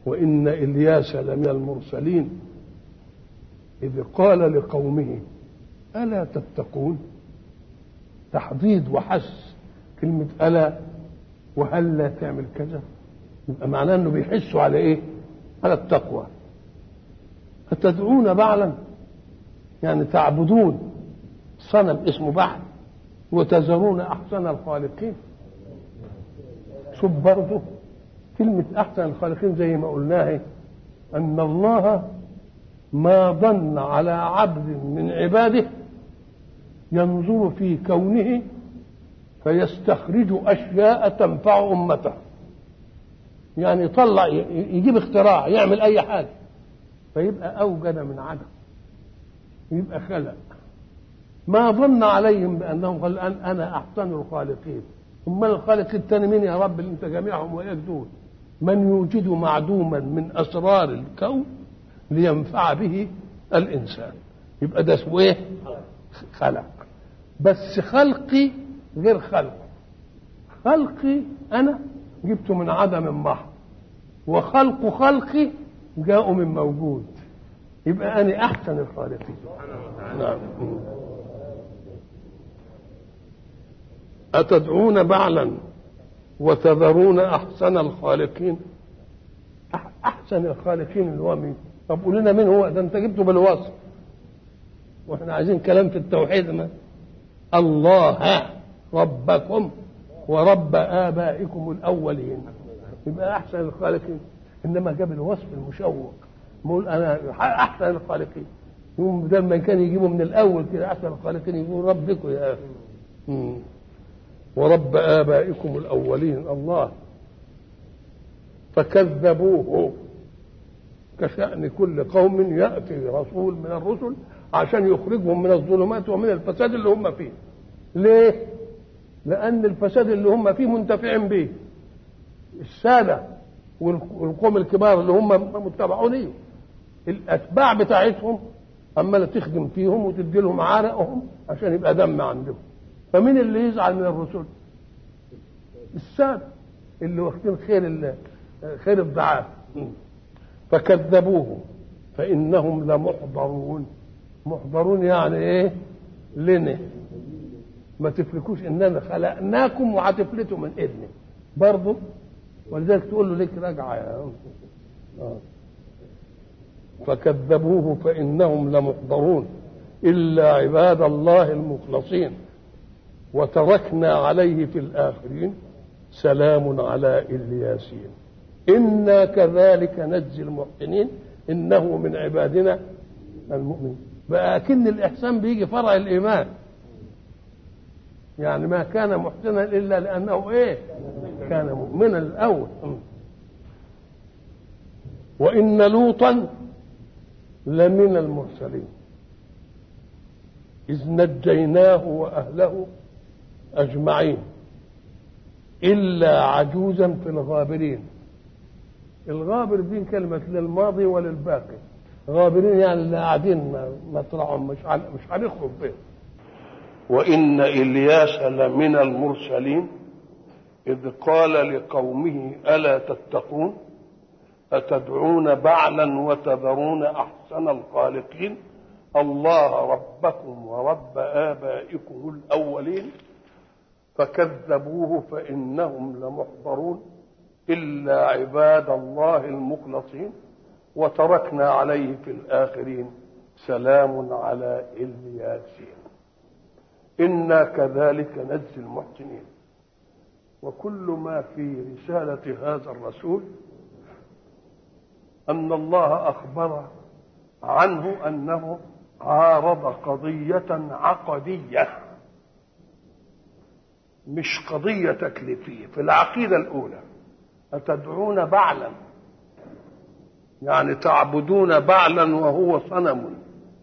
وإن إلياس لمن المرسلين إذ قال لقومه ألا تتقون تحضيض وحس كلمة ألا وهل لا تعمل كذا يبقى معناه انه بيحسوا على ايه على التقوى أتدعون بعلا يعني تعبدون صنم اسمه بعل وتذرون أحسن الخالقين شوف برضه كلمة أحسن الخالقين زي ما قلناها أن الله ما ظن على عبد من عباده ينظر في كونه فيستخرج أشياء تنفع أمته يعني يطلع يجيب اختراع يعمل أي حاجة فيبقى أوجد من عدم يبقى خلق ما ظن عليهم بأنهم قال أنا أحسن الخالقين ثم الخالق الثاني مين يا رب اللي أنت جميعهم وإياك دول من يوجد معدوما من أسرار الكون لينفع به الإنسان يبقى ده اسمه إيه؟ خلق بس خلقي غير خلقه خلقي أنا جبته من عدم محض وخلق خلقي جاءوا من موجود يبقى أنا أحسن الخالقين نعم أتدعون بعلا وتذرون أحسن الخالقين أحسن الخالقين اللي هو مين؟ طب قول لنا مين هو؟ ده أنت جبته بالوصف واحنا عايزين كلام في التوحيد ما الله ربكم ورب آبائكم الأولين يبقى أحسن الخالقين إنما جاب الوصف المشوق بقول أنا أحسن الخالقين يوم بدل ما كان يجيبوا من الأول كده أحسن الخالقين يقولوا ربكم يا أخي ورب آبائكم الأولين الله فكذبوه كشأن كل قوم يأتي رسول من الرسل عشان يخرجهم من الظلمات ومن الفساد اللي هم فيه ليه لأن الفساد اللي هم فيه منتفعين به السادة والقوم الكبار اللي هم متبعونيه الأتباع بتاعتهم عمالة تخدم فيهم وتدي لهم عرقهم عشان يبقى دم عندهم فمين اللي يزعل من الرسل السادة اللي واخدين خير خير الضعاف فكذبوه فإنهم لمحضرون محضرون يعني ايه لنا ما تفلكوش اننا خلقناكم وهتفلتوا من اذني برضه ولذلك تقول له ليك راجعه يا آه. فكذبوه فانهم لمحضرون الا عباد الله المخلصين وتركنا عليه في الاخرين سلام على الياسين انا كذلك نجزي المحسنين انه من عبادنا المؤمنين بقى أكن الإحسان بيجي فرع الإيمان يعني ما كان محسنا إلا لأنه إيه كان مؤمنا الأول وإن لوطا لمن المرسلين إذ نجيناه وأهله أجمعين إلا عجوزا في الغابرين الغابر دي كلمة للماضي وللباقي غابرين يعني اللي قاعدين مطرحهم مش مش هنخرج بهم وإن إلياس لمن المرسلين إذ قال لقومه ألا تتقون أتدعون بعلا وتذرون أحسن الخالقين الله ربكم ورب آبائكم الأولين فكذبوه فإنهم لمحضرون إلا عباد الله المخلصين وتركنا عليه في الآخرين سلام على الياسين إنا كذلك نجزي المحسنين وكل ما في رسالة هذا الرسول أن الله أخبر عنه أنه عارض قضية عقدية مش قضية تكليفية في العقيدة الأولى أتدعون بعلا يعني تعبدون بعلا وهو صنم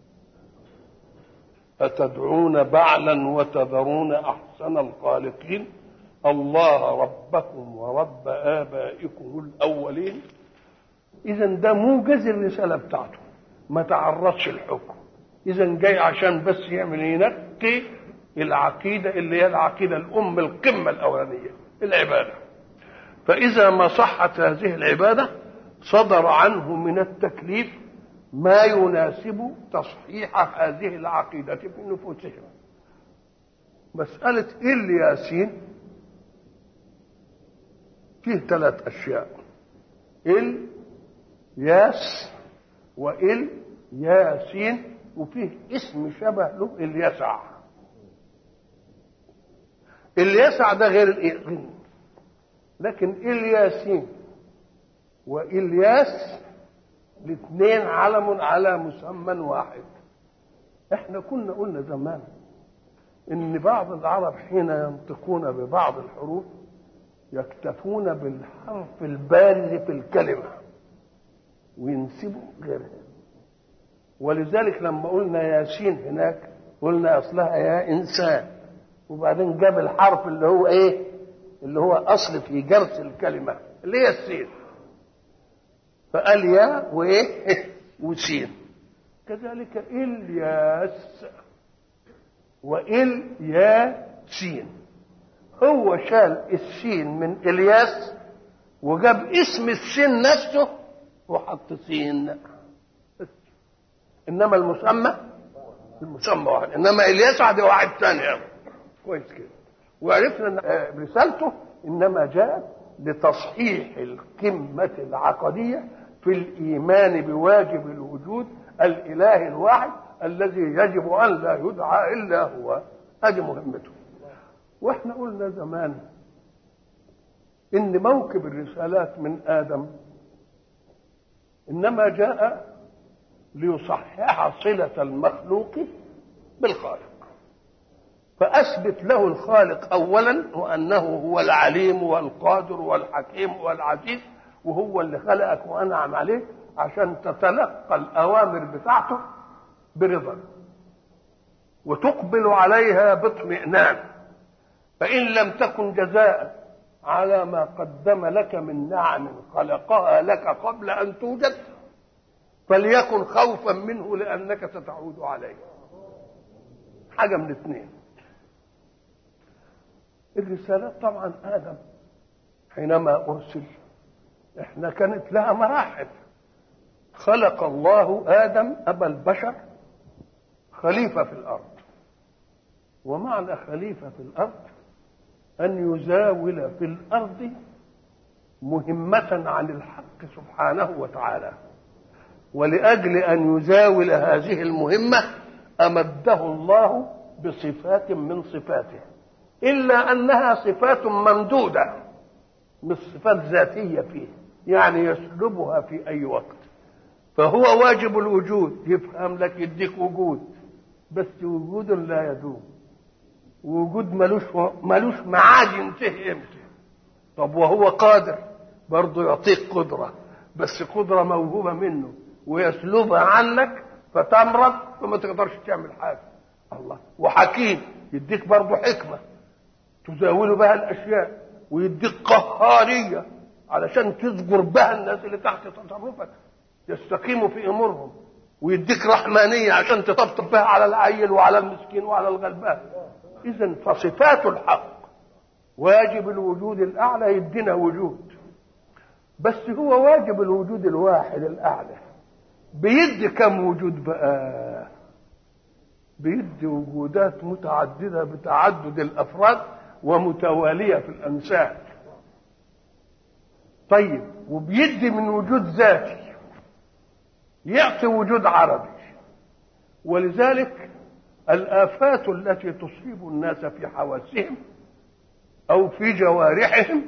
أتدعون بعلا وتذرون أحسن الخالقين الله ربكم ورب آبائكم الأولين إذا ده موجز الرسالة بتاعته ما تعرضش الحكم إذا جاي عشان بس يعمل ينقي العقيدة اللي هي العقيدة الأم القمة الأولانية العبادة فإذا ما صحت هذه العبادة صدر عنه من التكليف ما يناسب تصحيح هذه العقيدة في نفوسهم مسألة الياسين فيه ثلاث أشياء ال ياس وال ياسين وفيه اسم شبه له اليسع اليسع ده غير الايه لكن الياسين والياس الاثنين علم على مسمى واحد احنا كنا قلنا زمان ان بعض العرب حين ينطقون ببعض الحروف يكتفون بالحرف البارز في الكلمه وينسبوا غيرها ولذلك لما قلنا ياسين هناك قلنا اصلها يا انسان وبعدين جاب الحرف اللي هو ايه اللي هو اصل في جرس الكلمه اللي هي السين فقال يا وايه وسين كذلك الياس وال يا سين هو شال السين من الياس وجاب اسم السين نفسه وحط سين انما المسمى المسمى واحد انما الياس ده واحد ثاني كويس كده وعرفنا ان رسالته انما جاءت لتصحيح القمه العقديه في الايمان بواجب الوجود الاله الواحد الذي يجب ان لا يدعى الا هو هذه مهمته واحنا قلنا زمان ان موكب الرسالات من ادم انما جاء ليصحح صله المخلوق بالخالق فاثبت له الخالق اولا وانه هو العليم والقادر والحكيم والعزيز وهو اللي خلقك وانعم عليك عشان تتلقى الاوامر بتاعته برضا وتقبل عليها باطمئنان فان لم تكن جزاء على ما قدم لك من نعم خلقها لك قبل ان توجد فليكن خوفا منه لانك ستعود عليه حاجه من اثنين الرسالات طبعا ادم حينما ارسل احنا كانت لها مراحل خلق الله ادم ابا البشر خليفه في الارض ومعنى خليفه في الارض ان يزاول في الارض مهمه عن الحق سبحانه وتعالى ولاجل ان يزاول هذه المهمه امده الله بصفات من صفاته الا انها صفات ممدوده مش صفات ذاتيه فيه يعني يسلبها في اي وقت فهو واجب الوجود يفهم لك يديك وجود بس وجود لا يدوم وجود ملوش ملوش معاد ينتهي امتى طب وهو قادر برضه يعطيك قدره بس قدره موهوبه منه ويسلبها عنك فتمرض وما تقدرش تعمل حاجه الله وحكيم يديك برضه حكمه تزاول بها الاشياء ويديك قهاريه علشان تزجر بها الناس اللي تحت تصرفك يستقيموا في امورهم ويديك رحمانيه عشان تطبطب بها على العيل وعلى المسكين وعلى الغلبان اذا فصفات الحق واجب الوجود الاعلى يدينا وجود بس هو واجب الوجود الواحد الاعلى بيدي كم وجود بقى بيدي وجودات متعدده بتعدد الافراد ومتواليه في الانساب طيب وبيدي من وجود ذاتي يعطي وجود عربي ولذلك الآفات التي تصيب الناس في حواسهم أو في جوارحهم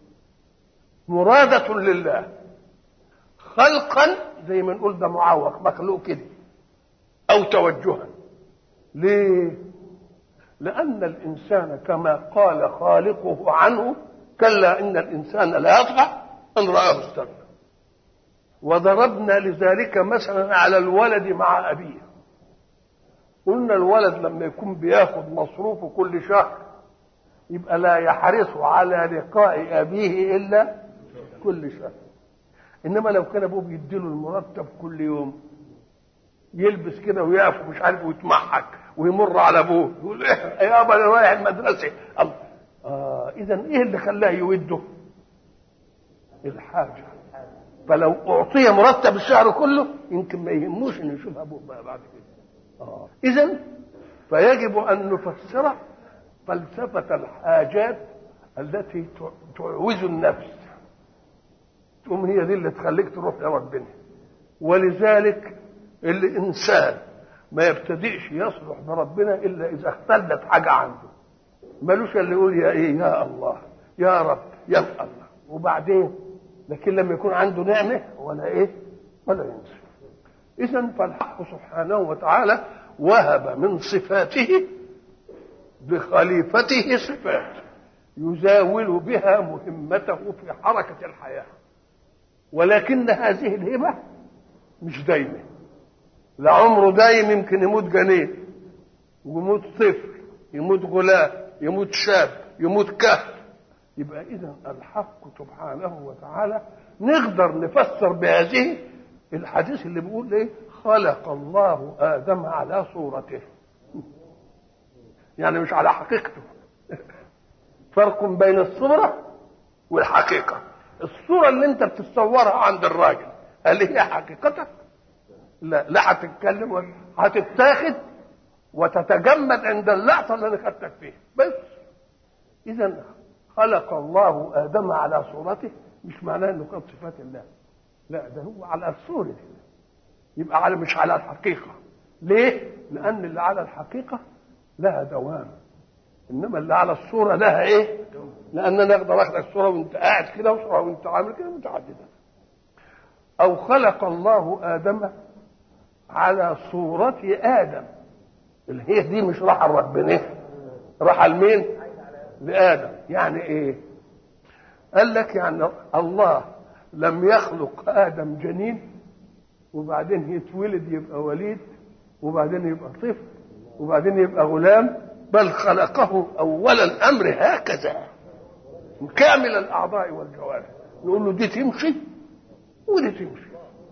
مرادة لله خلقا زي ما نقول ده معوق مخلوق كده أو توجها ليه؟ لأن الإنسان كما قال خالقه عنه كلا إن الإنسان لا يطغى أن رآه استغنى وضربنا لذلك مثلا على الولد مع أبيه قلنا الولد لما يكون بياخد مصروفه كل شهر يبقى لا يحرص على لقاء أبيه إلا كل شهر إنما لو كان أبوه بيديله المرتب كل يوم يلبس كده ويقف مش عارف ويتمحك ويمر على ابوه يقول إيه يابا انا رايح المدرسه الله آه اذا ايه اللي خلاه يوده؟ الحاجه فلو اعطي مرتب الشهر كله يمكن ما يهموش انه يشوف ابوه بقى بعد كده اه اذا فيجب ان نفسر فلسفه الحاجات التي تعوز النفس تقوم هي دي اللي تخليك تروح لربنا ولذلك الانسان ما يبتدئش يصلح بربنا الا اذا اختلت حاجه عنده ملوش اللي يقول يا ايه يا الله يا رب يا الله وبعدين لكن لما يكون عنده نعمه ولا ايه ولا ينسى اذا فالحق سبحانه وتعالى وهب من صفاته بخليفته صفات يزاول بها مهمته في حركه الحياه ولكن هذه الهبه مش دايمه لعمره دايم يمكن يموت جنين ويموت طفل يموت غلام يموت شاب يموت كهف يبقى اذا الحق سبحانه وتعالى نقدر نفسر بهذه الحديث اللي بيقول ايه خلق الله ادم على صورته يعني مش على حقيقته فرق بين الصوره والحقيقه الصوره اللي انت بتتصورها عند الراجل هل هي حقيقتك لا لا هتتكلم ولا هتتاخد وتتجمد عند اللقطه اللي انا خدتك فيها بس اذا خلق الله ادم على صورته مش معناه انه كان صفات الله لا ده هو على الصوره دي يبقى على مش على الحقيقه ليه لان اللي على الحقيقه لها دوام انما اللي على الصوره لها ايه لان انا اقدر اخد الصوره وانت قاعد كده وصوره وانت عامل كده متعدده او خلق الله ادم على صورة آدم اللي هي دي مش راح ربنا راح لمين؟ لآدم يعني إيه؟ قال لك يعني الله لم يخلق آدم جنين وبعدين يتولد يبقى وليد وبعدين يبقى طفل وبعدين يبقى غلام بل خلقه أول الأمر هكذا كامل الأعضاء والجوارح نقول له دي تمشي ودي تمشي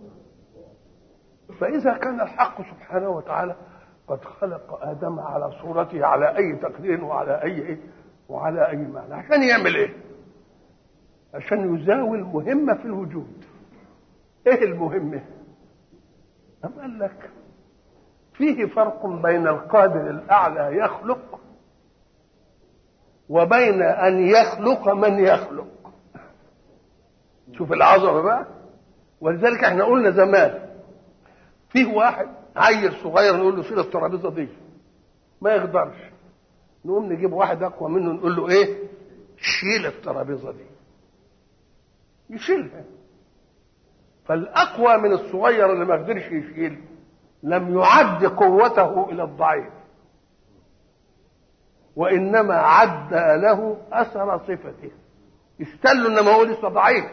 فإذا كان الحق سبحانه وتعالى قد خلق آدم على صورته على أي تقدير وعلى أي إيه وعلى أي معنى عشان يعمل إيه؟ عشان يزاول مهمة في الوجود إيه المهمة؟ أم قال لك فيه فرق بين القادر الأعلى يخلق وبين أن يخلق من يخلق شوف العظمة بقى ولذلك احنا قلنا زمان فيه واحد عيل صغير نقول له شيل الترابيزه دي ما يقدرش نقوم نجيب واحد اقوى منه نقول له ايه شيل الترابيزه دي يشيلها فالاقوى من الصغير اللي ما قدرش يشيل لم يعد قوته الى الضعيف وانما عد له اثر صفته استلوا انما هو لسه ضعيف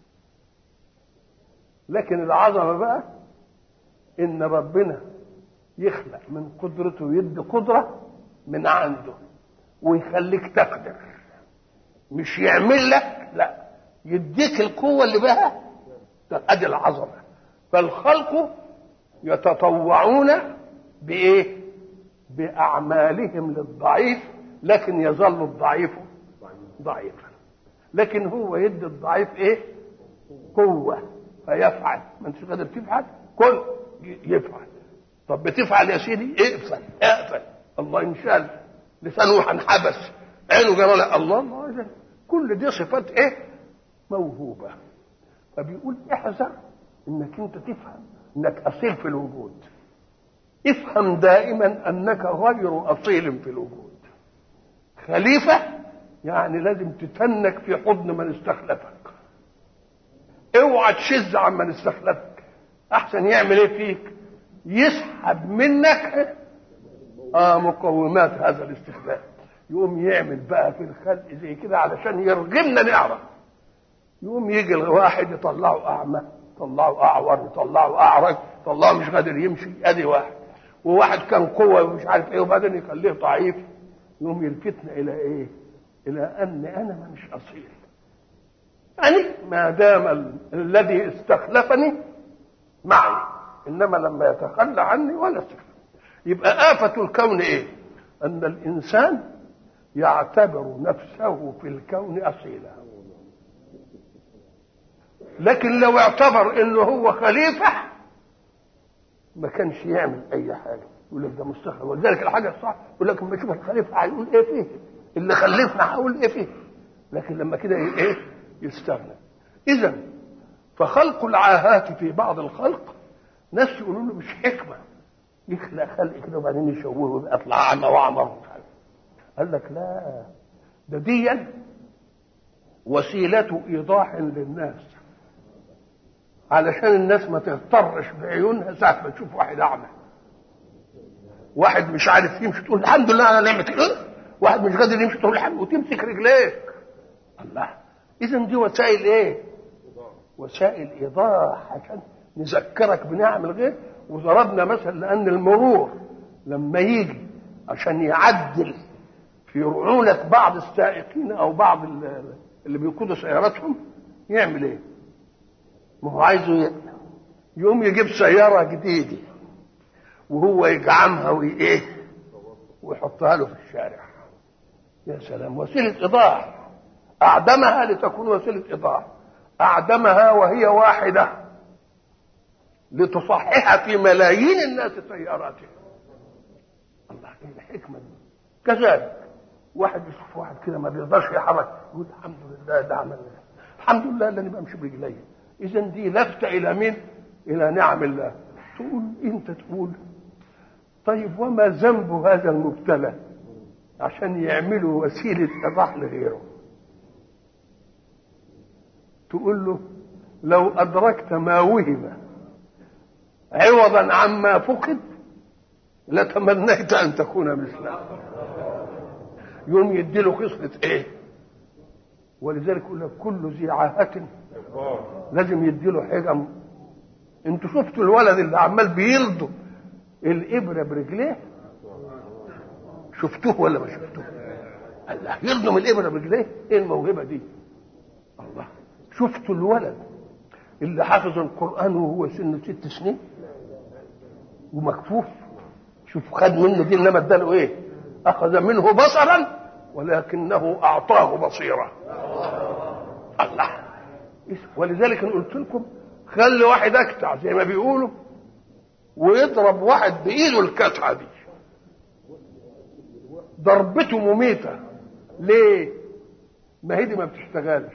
لكن العظمه بقى ان ربنا يخلق من قدرته ويدي قدره من عنده ويخليك تقدر مش يعمل لك لا يديك القوه اللي بها ادي العظمه فالخلق يتطوعون بايه باعمالهم للضعيف لكن يظل الضعيف ضعيفا لكن هو يدي الضعيف ايه قوه فيفعل ما انتش قادر تفعل كل يفعل طب بتفعل يا سيدي اقفل اقفل الله انشال لسانه انحبس عينه جرى الله الله كل دي صفات ايه موهوبه فبيقول احذر انك انت تفهم انك اصيل في الوجود افهم دائما انك غير اصيل في الوجود خليفه يعني لازم تتنك في حضن من استخلفك اوعى تشز عن من استخلفك احسن يعمل ايه فيك يسحب منك اه مقومات هذا الاستخلاف يقوم يعمل بقى في الخلق زي كده علشان يرغمنا نعرف يقوم يجي الواحد يطلعه اعمى يطلعه اعور يطلعه اعرج يطلعه مش قادر يمشي ادي واحد وواحد كان قوه ومش عارف ايه وبعدين يخليه ضعيف يقوم يلفتنا الى ايه؟ الى ان انا مش اصيل يعني ما دام ال... الذي استخلفني معي انما لما يتخلى عني ولا استخلف يبقى آفة الكون ايه؟ ان الانسان يعتبر نفسه في الكون اصيلا لكن لو اعتبر انه هو خليفه ما كانش يعمل اي حاجه يقول لك ده مستخدم ولذلك الحاجه الصح يقول لك لما يشوف الخليفه هيقول ايه فيه اللي خلفنا هقول ايه فيه لكن لما كده ايه يستغنى اذا فخلق العاهات في بعض الخلق ناس يقولوا له مش حكمه يخلق خلق كده وبعدين يشوهه ويبقى اطلع اعمى واعمر قال لك لا ده ديا وسيلة إيضاح للناس علشان الناس ما تغترش بعيونها ساعة ما تشوف واحد أعمى واحد مش عارف يمشي تقول الحمد لله على نعمة إيه؟ واحد مش قادر يمشي تقول الحمد وتمسك رجليك الله إذا دي وسائل إيه؟ وسائل إيضاح عشان نذكرك بنعم الغير وضربنا مثل لأن المرور لما يجي عشان يعدل في رعونة بعض السائقين أو بعض اللي بيقودوا سياراتهم يعمل إيه؟ ما هو عايزه يقوم يجيب سيارة جديدة وهو يجعمها وإيه؟ ويحطها له في الشارع يا سلام وسيلة إيضاح أعدمها لتكون وسيلة إيضاح أعدمها وهي واحدة لتصحح في ملايين الناس سياراتهم الله ايه الحكمة دي كذلك واحد يشوف واحد كده ما بيقدرش يحرك يقول الحمد لله ده عمل الحمد لله اللي انا بمشي برجلي اذا دي لفته الى مين؟ الى نعم الله تقول انت تقول طيب وما ذنب هذا المبتلى عشان يعملوا وسيله ايضاح لغيره تقول له لو ادركت ما وهم عوضا عما فقد لتمنيت ان تكون مثله يوم يديله خصلة ايه ولذلك يقول لك كل ذي عاهة لازم يديله حاجة انتوا شفتوا الولد اللي عمال بيلضم الابره برجليه شفتوه ولا ما شفتوه الله يلضم الابره برجليه ايه الموهبه دي الله شفتوا الولد اللي حافظ القران وهو سنه ست سنين ومكفوف شوف خد منه دي انما اداله ايه اخذ منه بصرا ولكنه اعطاه بصيره الله ولذلك انا قلت لكم خلي واحد اكتع زي ما بيقولوا ويضرب واحد بايده الكتعه دي ضربته مميته ليه ما هي دي ما بتشتغلش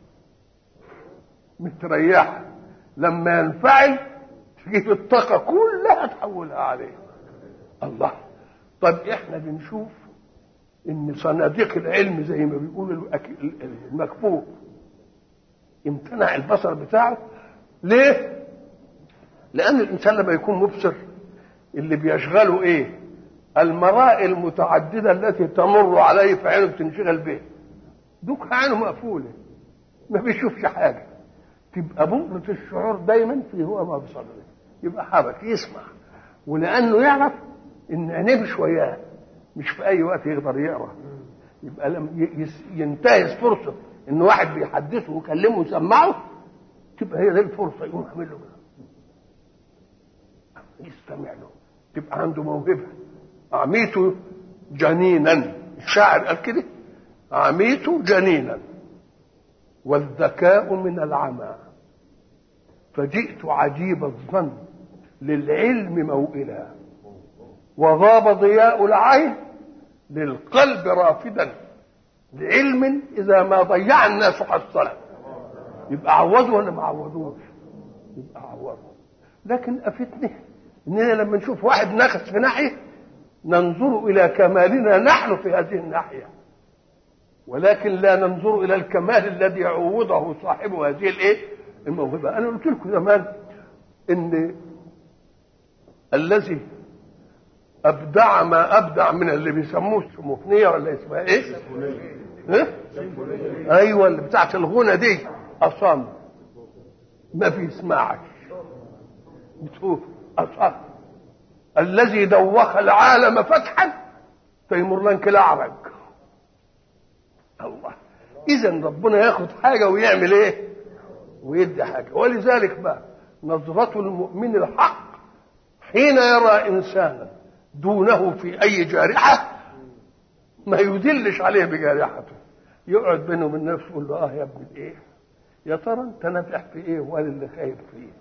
مستريحه لما ينفعل تجيب الطاقه كلها تحولها عليه الله طب احنا بنشوف ان صناديق العلم زي ما بيقول المكفوف امتنع البصر بتاعه ليه لان الانسان لما يكون مبصر اللي بيشغله ايه المراء المتعددة التي تمر عليه فعينه بتنشغل به دوك عينه مقفولة ما بيشوفش حاجة تبقى بؤرة الشعور دايما في هو ما بصره يبقى حرك يسمع ولأنه يعرف إن عينيه مش وياه مش في أي وقت يقدر يقرأ يبقى لما ينتهز فرصة إن واحد بيحدثه ويكلمه ويسمعه تبقى هي دي الفرصة يقوم يعمل له يستمع له تبقى عنده موهبة عميت جنينا الشاعر قال كده عميت جنينا والذكاء من العمى فجئت عجيب الظن للعلم موئلا وغاب ضياء العين للقلب رافدا لعلم اذا ما ضيع الناس حصله يبقى عوضوا ولا ما عوضوش يبقى عوضوا لكن افتني اننا لما نشوف واحد نخس في ناحيه ننظر الى كمالنا نحن في هذه الناحيه ولكن لا ننظر الى الكمال الذي يعوضه صاحب هذه الايه الموهبه انا قلت لكم زمان ان الذي ابدع ما ابدع من اللي بيسموه سيمفونيه ولا اسمها ايه؟ إيه؟ ايوه اللي بتاعت الغنى دي اصم ما بيسمعش بتقول اصم الذي دوخ العالم فتحا فيمرلنك الاعرج الله اذا ربنا ياخد حاجه ويعمل ايه ويدي حاجه ولذلك بقى نظرة المؤمن الحق حين يرى انسانا دونه في اي جارحه ما يدلش عليه بجارحته يقعد بينه وبين نفسه يقول له اه يا ابن الايه يا ترى انت نافع في ايه ولا اللي خايف فيه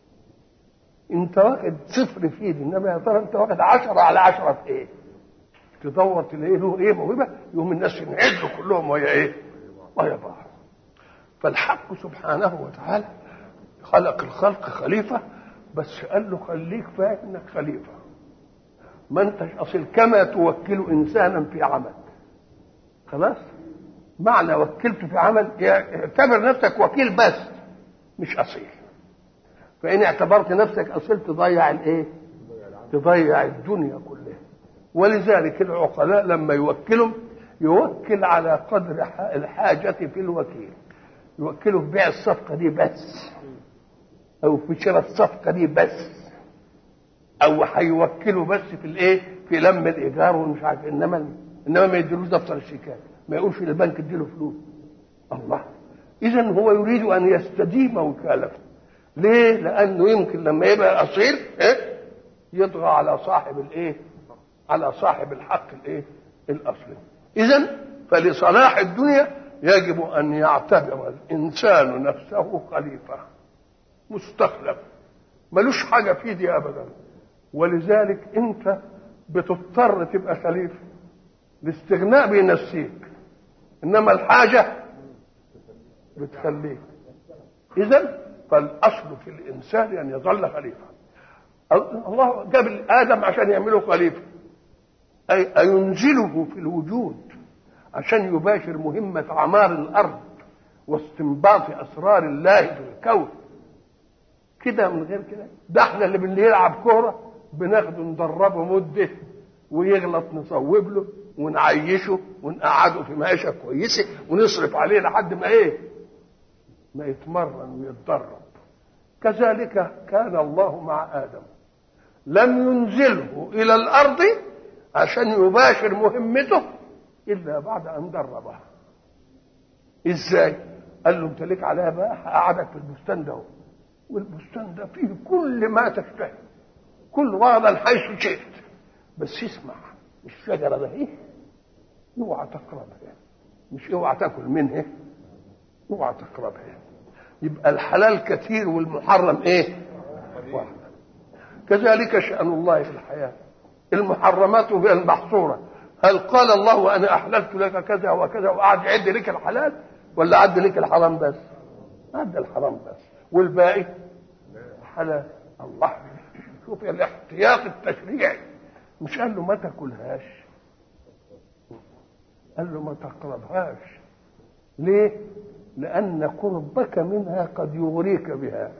انت واخد صفر فيه انما يا ترى انت واخد عشرة على عشرة في ايه تدور تلاقيه له ايه موهبه يقوم الناس ينعدوا كلهم وهي ايه وهي بعض فالحق سبحانه وتعالى خلق الخلق خليفه بس قال له خليك فاهم انك خليفه ما انتش اصل كما توكل انسانا في عمل خلاص معنى وكلته في عمل اعتبر نفسك وكيل بس مش اصيل فان اعتبرت نفسك اصيل تضيع الايه تضيع الدنيا كلها ولذلك العقلاء لما يوكلهم يوكل على قدر الحاجة في الوكيل يوكله في بيع الصفقة دي بس أو في شراء الصفقة دي بس أو هيوكله بس في الإيه؟ في لم الإيجار ومش عارف إنما إنما ما يديلوش دفتر الشيكات ما يقولش للبنك اديله فلوس الله إذا هو يريد أن يستديم وكالته ليه؟ لأنه يمكن لما يبقى أصيل إيه؟ يطغى على صاحب الإيه؟ على صاحب الحق الايه الاصلي اذا فلصلاح الدنيا يجب ان يعتبر الانسان نفسه خليفه مستخلف ملوش حاجه في دي ابدا ولذلك انت بتضطر تبقى خليفه الاستغناء بينسيك انما الحاجه بتخليك اذا فالاصل في الانسان ان يظل خليفه الله جاب ادم عشان يعمله خليفه أي أينزله في الوجود عشان يباشر مهمة عمار الأرض واستنباط أسرار الله في الكون كده من غير كده ده احنا اللي بنلعب كورة بناخده ندربه مدة ويغلط نصوب له ونعيشه ونقعده في معيشة كويسة ونصرف عليه لحد ما ايه ما يتمرن ويتدرب كذلك كان الله مع آدم لم ينزله إلى الأرض عشان يباشر مهمته الا بعد ان دربها ازاي قال له انت ليك عليها بقى هقعدك في البستان ده والبستان ده فيه كل ما تشتهي كل وغدا حيث شئت بس اسمع الشجره ده ايه اوعى تقربها مش اوعى تاكل منها اوعى تقربها يبقى الحلال كثير والمحرم ايه واحد كذلك شأن الله في الحياه المحرمات هي المحصورة هل قال الله وأنا أحللت لك كذا وكذا وقعد يعد لك الحلال ولا عد لك الحرام بس عد الحرام بس والباقي حلال الله شوف الاحتياط التشريعي مش قال له ما تاكلهاش قال له ما تقربهاش ليه لأن قربك منها قد يغريك بها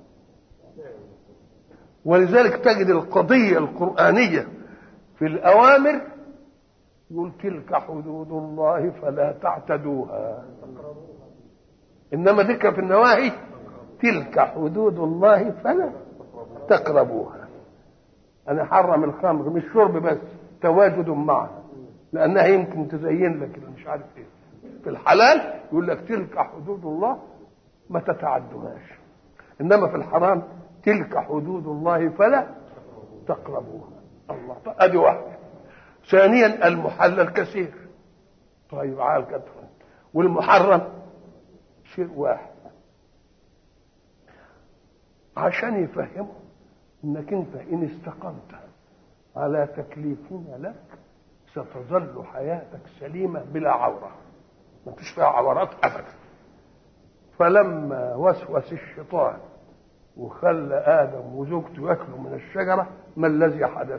ولذلك تجد القضية القرآنية في الأوامر يقول تلك حدود الله فلا تعتدوها إنما ذكر في النواهي تلك حدود الله فلا تقربوها أنا حرم الخمر مش شرب بس تواجد معها لأنها يمكن تزين لك مش عارف إيه في الحلال يقول لك تلك حدود الله ما تتعدوهاش إنما في الحرام تلك حدود الله فلا تقربوها الله طيب ادي واحده ثانيا المحلل كثير طيب عال كثرة والمحرم شيء واحد عشان يفهموا انك انت ان استقمت على تكليفنا لك ستظل حياتك سليمه بلا عوره ما فيش فيها عورات ابدا فلما وسوس الشيطان وخلى ادم وزوجته ياكلوا من الشجره ما الذي حدث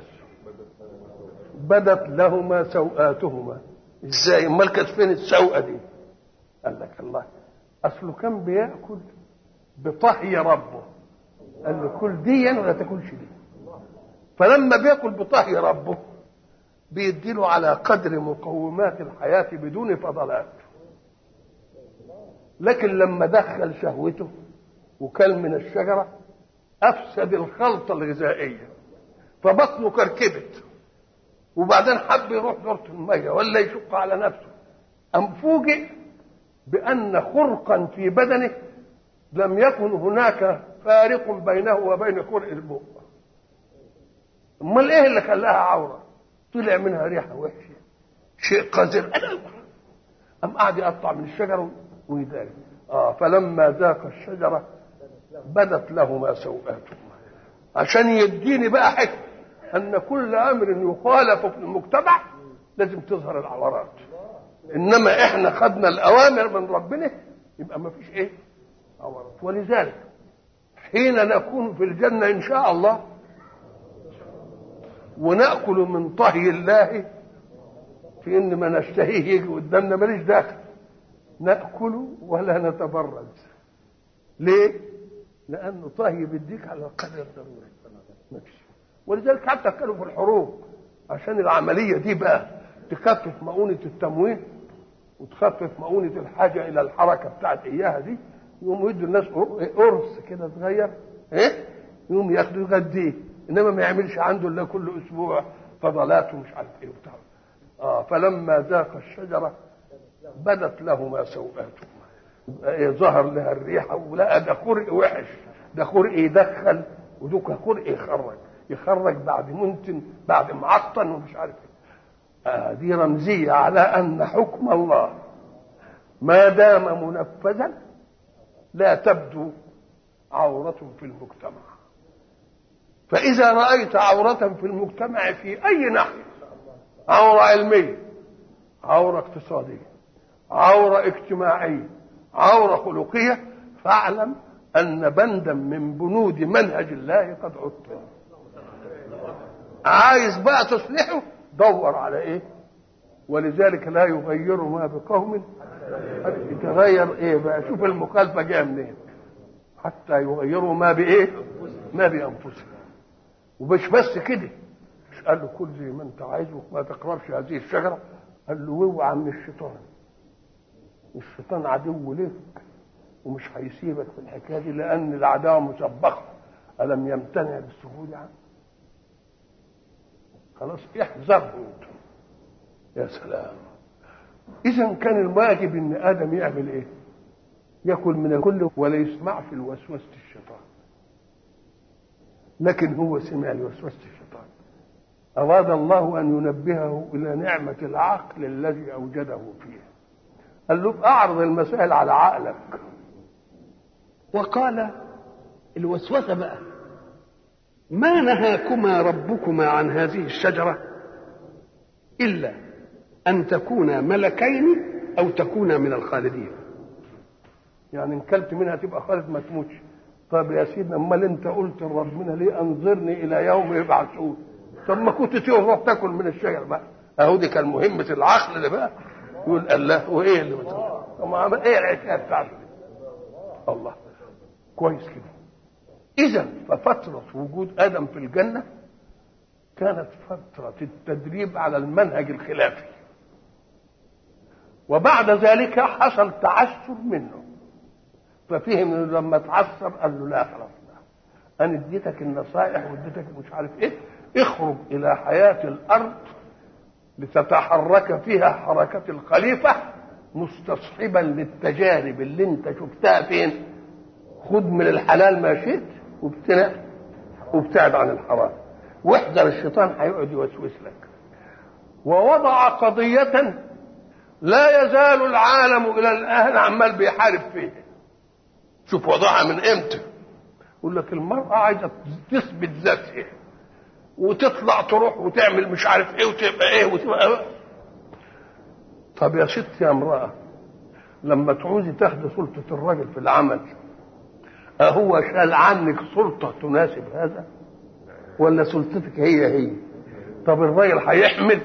بدت لهما سوآتهما ازاي امال كانت فين السوءه دي قال لك الله اصله كان بياكل بطهي ربه قال له كل ديا ولا تاكلش دي فلما بياكل بطهي ربه بيديله على قدر مقومات الحياه بدون فضلات لكن لما دخل شهوته وكل من الشجرة أفسد الخلطة الغذائية فبطنه كركبت وبعدين حب يروح دورة المية ولا يشق على نفسه أم فوجئ بأن خرقا في بدنه لم يكن هناك فارق بينه وبين خرق البؤ امال ايه اللي خلاها عوره طلع منها ريحه وحشه شيء قذر أم قعد يقطع من الشجر ويداري اه فلما ذاق الشجره بدت لهما سوءاتهما عشان يديني بقى حكم ان كل امر يخالف في المجتمع لازم تظهر العورات انما احنا خدنا الاوامر من ربنا يبقى ما فيش ايه عورات ولذلك حين نكون في الجنه ان شاء الله وناكل من طهي الله في ان ما نشتهيه يجي قدامنا ماليش داخل ناكل ولا نتبرز ليه لانه طهي بيديك على القدر الضروري ماشي ولذلك حتى كانوا في الحروب عشان العمليه دي بقى تخفف مؤونه التموين وتخفف مؤونه الحاجه الى الحركه بتاعت اياها دي يقوموا يدوا الناس قرص كده صغير ايه يقوم ياخدوا يغديه انما ما يعملش عنده الا كل اسبوع فضلات ومش عارف ايه وبتاع اه فلما ذاق الشجره بدت لهما سوءاتهما إيه ظهر لها الريحه ولا ده خرق وحش ده خرق يدخل ودوك خرق يخرج يخرج بعد منتن بعد معطن ومش عارف ايه آه دي رمزيه على ان حكم الله ما دام منفذا لا تبدو عورة في المجتمع فإذا رأيت عورة في المجتمع في أي ناحية عورة علمية عورة اقتصادية عورة اجتماعية عورة خلقية فاعلم أن بندا من بنود منهج الله قد عطل عايز بقى تصلحه دور على ايه ولذلك لا يغير ما بقوم يتغير ايه بقى شوف المخالفه جايه منين حتى يغيروا ما بايه ما بانفسهم ومش بس كده مش قال له كل زي ما انت عايز وما تقربش هذه الشجره قال له اوعى من الشيطان الشيطان عدو لك ومش هيسيبك في الحكايه دي لان العداوه مسبقه الم يمتنع بالسهول عنه خلاص احذره انت يا سلام اذا كان الواجب ان ادم يعمل ايه ياكل من الكل ولا يسمع في الوسوسه الشيطان لكن هو سمع لوسوسه الشيطان اراد الله ان ينبهه الى نعمه العقل الذي اوجده فيه قال له اعرض المسائل على عقلك وقال الوسوسه بقى ما نهاكما ربكما عن هذه الشجره الا ان تكونا ملكين او تكونا من الخالدين يعني ان كلت منها تبقى خالد ما تموتش طب يا سيدنا امال انت قلت لربنا ليه انظرني الى يوم يبعثون طب ما كنت تروح تاكل من الشجر بقى اهو دي كان مهمه العقل اللي بقى يقول الله وايه اللي بتقول طب ما عمل ايه العشاء بتاعته الله كويس كده اذا ففتره وجود ادم في الجنه كانت فتره التدريب على المنهج الخلافي وبعد ذلك حصل تعسر منه ففهم انه لما تعسر قال له لا خلاص لا انا اديتك النصائح واديتك مش عارف ايه اخرج الى حياه الارض لتتحرك فيها حركه الخليفه مستصحبا للتجارب اللي انت شفتها فين خد من الحلال ما شئت وابتعد وابتعد عن الحرام واحذر الشيطان هيقعد يوسوس لك ووضع قضية لا يزال العالم إلى الآن عمال بيحارب فيها شوف وضعها من امتى يقول لك المرأة عايزة تثبت ذاتها وتطلع تروح وتعمل مش عارف ايه وتبقى ايه وتبقى إيه. طب يا ست يا امرأة لما تعوزي تاخدي سلطة الراجل في العمل أهو شال عنك سلطة تناسب هذا ولا سلطتك هي هي طب الراجل هيحمل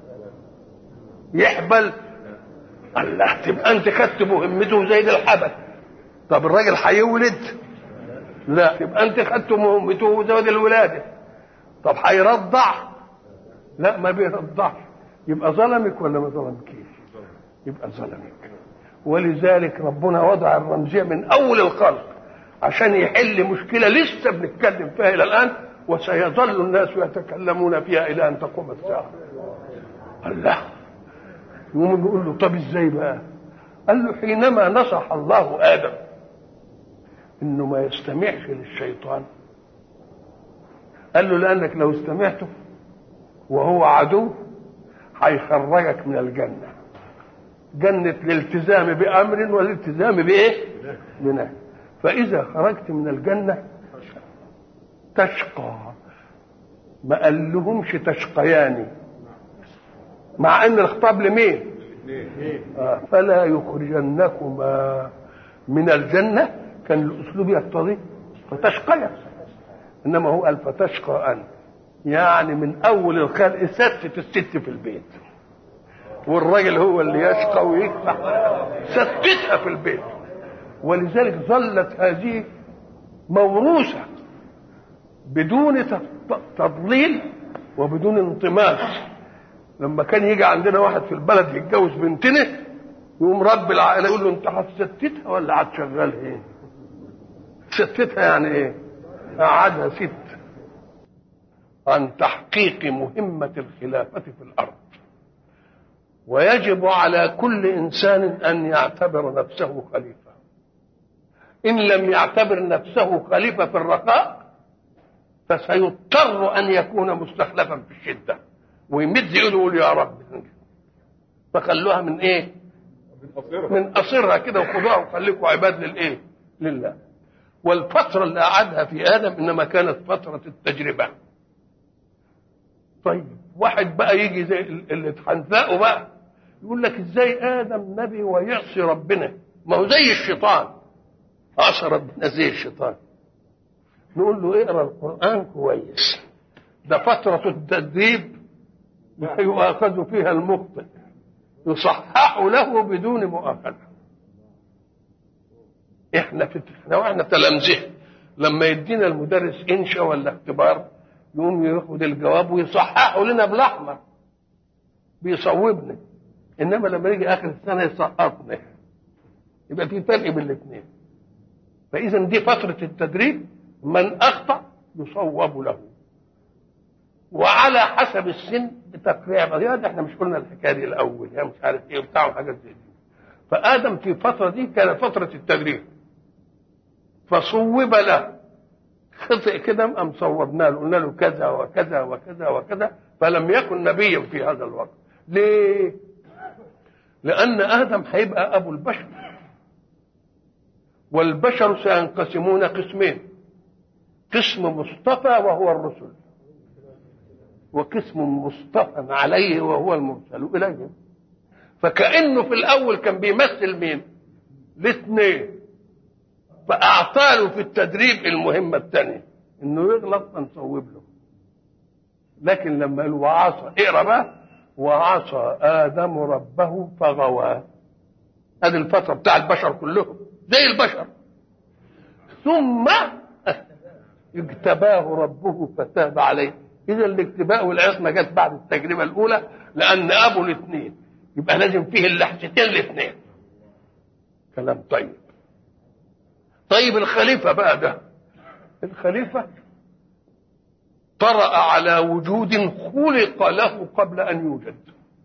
يحبل الله تبقى انت خدت مهمته زي الحبل طب الراجل هيولد لا تبقى انت خدت مهمته زي الولاده طب هيرضع لا ما بيرضعش يبقى ظلمك ولا ما ظلمكيش يبقى ظلمك ولذلك ربنا وضع الرمزيه من اول الخلق عشان يحل مشكله لسه بنتكلم فيها الى الان وسيظل الناس يتكلمون فيها الى ان تقوم الساعه الله يقوم يقول له طب ازاي بقى قال له حينما نصح الله ادم انه ما يستمعش للشيطان قال له لانك لو استمعته وهو عدو هيخرجك من الجنه جنة الالتزام بأمر والالتزام بإيه؟ بنهي فإذا خرجت من الجنة تشقى ما قال لهمش تشقيان مع ان الخطاب لمين آه فلا يخرجنكما من الجنة كان الأسلوب يقتضي فتشقيا إنما هو قال فتشقى أنت يعني من أول الخلق ستة الست في البيت والراجل هو اللي يشقى ويكفح ستتها في البيت ولذلك ظلت هذه موروثة بدون تضليل وبدون انطماس لما كان يجي عندنا واحد في البلد يتجوز بنتنا يقوم رب العائله يقول له انت هتستتها ولا هتشغلها ايه؟ ستتها يعني ايه؟ قعدها ست عن تحقيق مهمة الخلافة في الأرض ويجب على كل إنسان أن يعتبر نفسه خليفة إن لم يعتبر نفسه خليفة في الرخاء فسيضطر أن يكون مستخلفا في الشدة ويمد ايده ويقول يا رب فخلوها من ايه؟ من قصرها كده وخدوها وخليكم عباد للايه؟ لله والفترة اللي قعدها في آدم إنما كانت فترة التجربة طيب واحد بقى يجي زي اللي اتحنثقه بقى يقول لك ازاي آدم نبي ويعصي ربنا ما هو زي الشيطان عصى ربنا زي الشيطان نقول له اقرا القرآن كويس ده فترة التدريب لا يؤاخذ فيها المخطئ يصحح له بدون مؤاخذة احنا في احنا واحنا تلامذه لما يدينا المدرس انشا ولا اختبار يقوم ياخد الجواب ويصححه لنا بالاحمر بيصوبنا انما لما يجي اخر السنه يسقطنا يبقى في فرق بين الاثنين فاذا دي فتره التدريب من اخطا يصوب له وعلى حسب السن بتقريع يا احنا مش قلنا الحكايه دي الاول يا مش عارف ايه وبتاع وحاجات زي دي فادم في الفتره دي كانت فتره التدريب فصوب له خطئ كده قام صوبنا له قلنا له كذا وكذا وكذا وكذا فلم يكن نبيا في هذا الوقت ليه لان ادم هيبقى ابو البشر والبشر سينقسمون قسمين قسم مصطفى وهو الرسل وقسم مصطفى عليه وهو المرسل اليهم فكانه في الاول كان بيمثل مين الاثنين فاعطى له في التدريب المهمه الثانيه انه يغلط فنصوب له لكن لما قال وعصى اقرا بقى وعصى ادم ربه فغوى هذه الفتره بتاع البشر كلهم زي البشر ثم اجتباه ربه فتاب عليه اذا الاجتباء والعصمه جت بعد التجربه الاولى لان ابو الاثنين يبقى لازم فيه اللحظتين الاثنين كلام طيب طيب الخليفه بقى ده الخليفه طرأ على وجود خلق له قبل ان يوجد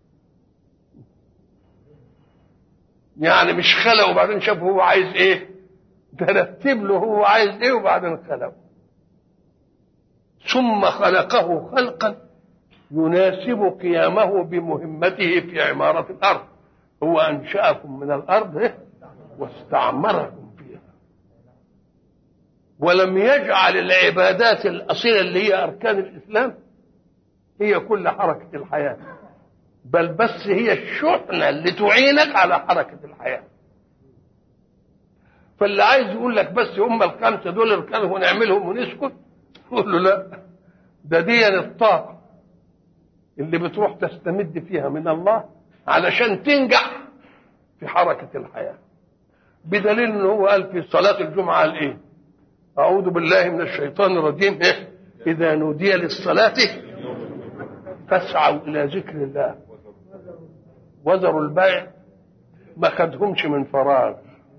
يعني مش خلق وبعدين شاف هو عايز ايه ترتب له هو عايز ايه وبعدين خلقه ثم خلقه خلقا يناسب قيامه بمهمته في عمارة الأرض هو أنشأكم من الأرض إيه؟ واستعمركم فيها ولم يجعل العبادات الأصيلة اللي هي أركان الإسلام هي كل حركة الحياة بل بس هي الشحنة اللي تعينك على حركة الحياة فاللي عايز يقول لك بس هم الخمسة دول اركانهم ونعملهم ونسكت يقول له لا ده دي الطاقة اللي بتروح تستمد فيها من الله علشان تنجح في حركة الحياة بدليل ان هو قال في صلاة الجمعة قال ايه اعوذ بالله من الشيطان الرجيم إيه؟ اذا نودي للصلاة فاسعوا الى ذكر الله وذروا البيع ما خدهمش من فراغ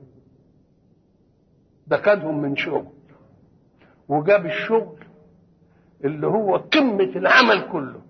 ده خدهم من شغل وجاب الشغل اللي هو قمة العمل كله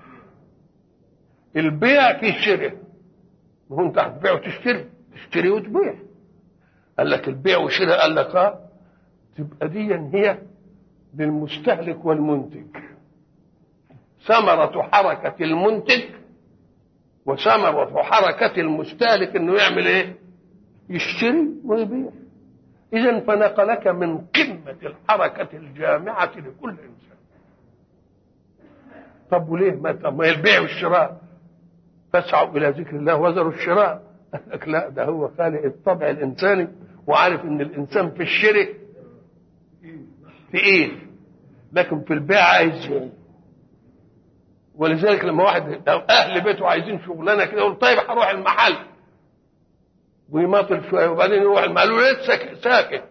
البيع في شراء ما هو انت هتبيع وتشتري تشتري وتبيع قال لك البيع والشراء قال لك اه تبقى دي هي للمستهلك والمنتج ثمرة حركة المنتج وثمرة حركة المستهلك انه يعمل ايه يشتري ويبيع اذا فنقلك من قمة الحركة الجامعة لكل انسان طب وليه ما طب ما البيع والشراء فاسعوا الى ذكر الله وذروا الشراء قال لك لا ده هو خالق الطبع الانساني وعارف ان الانسان في الشرك تقيل لكن في البيع عايز ولذلك لما واحد لو اهل بيته عايزين شغلانه كده يقول طيب هروح المحل ويماطل شويه وبعدين يروح المحل ليه ساكت ساكت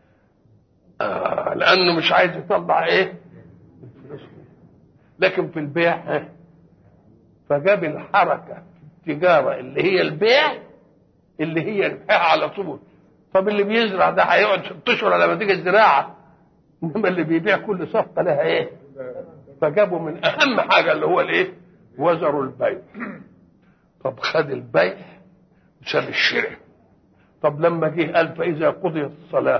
آه لانه مش عايز يطلع ايه الفلوس لكن في البيع ها فجاب الحركه في التجاره اللي هي البيع اللي هي البيع على طول طب اللي بيزرع ده هيقعد ست اشهر لما تيجي الزراعه انما اللي بيبيع كل صفقه لها ايه فجابوا من اهم حاجه اللي هو الايه وزروا البيع طب خد البيع وساب الشراء طب لما جه قال فاذا قضيت الصلاه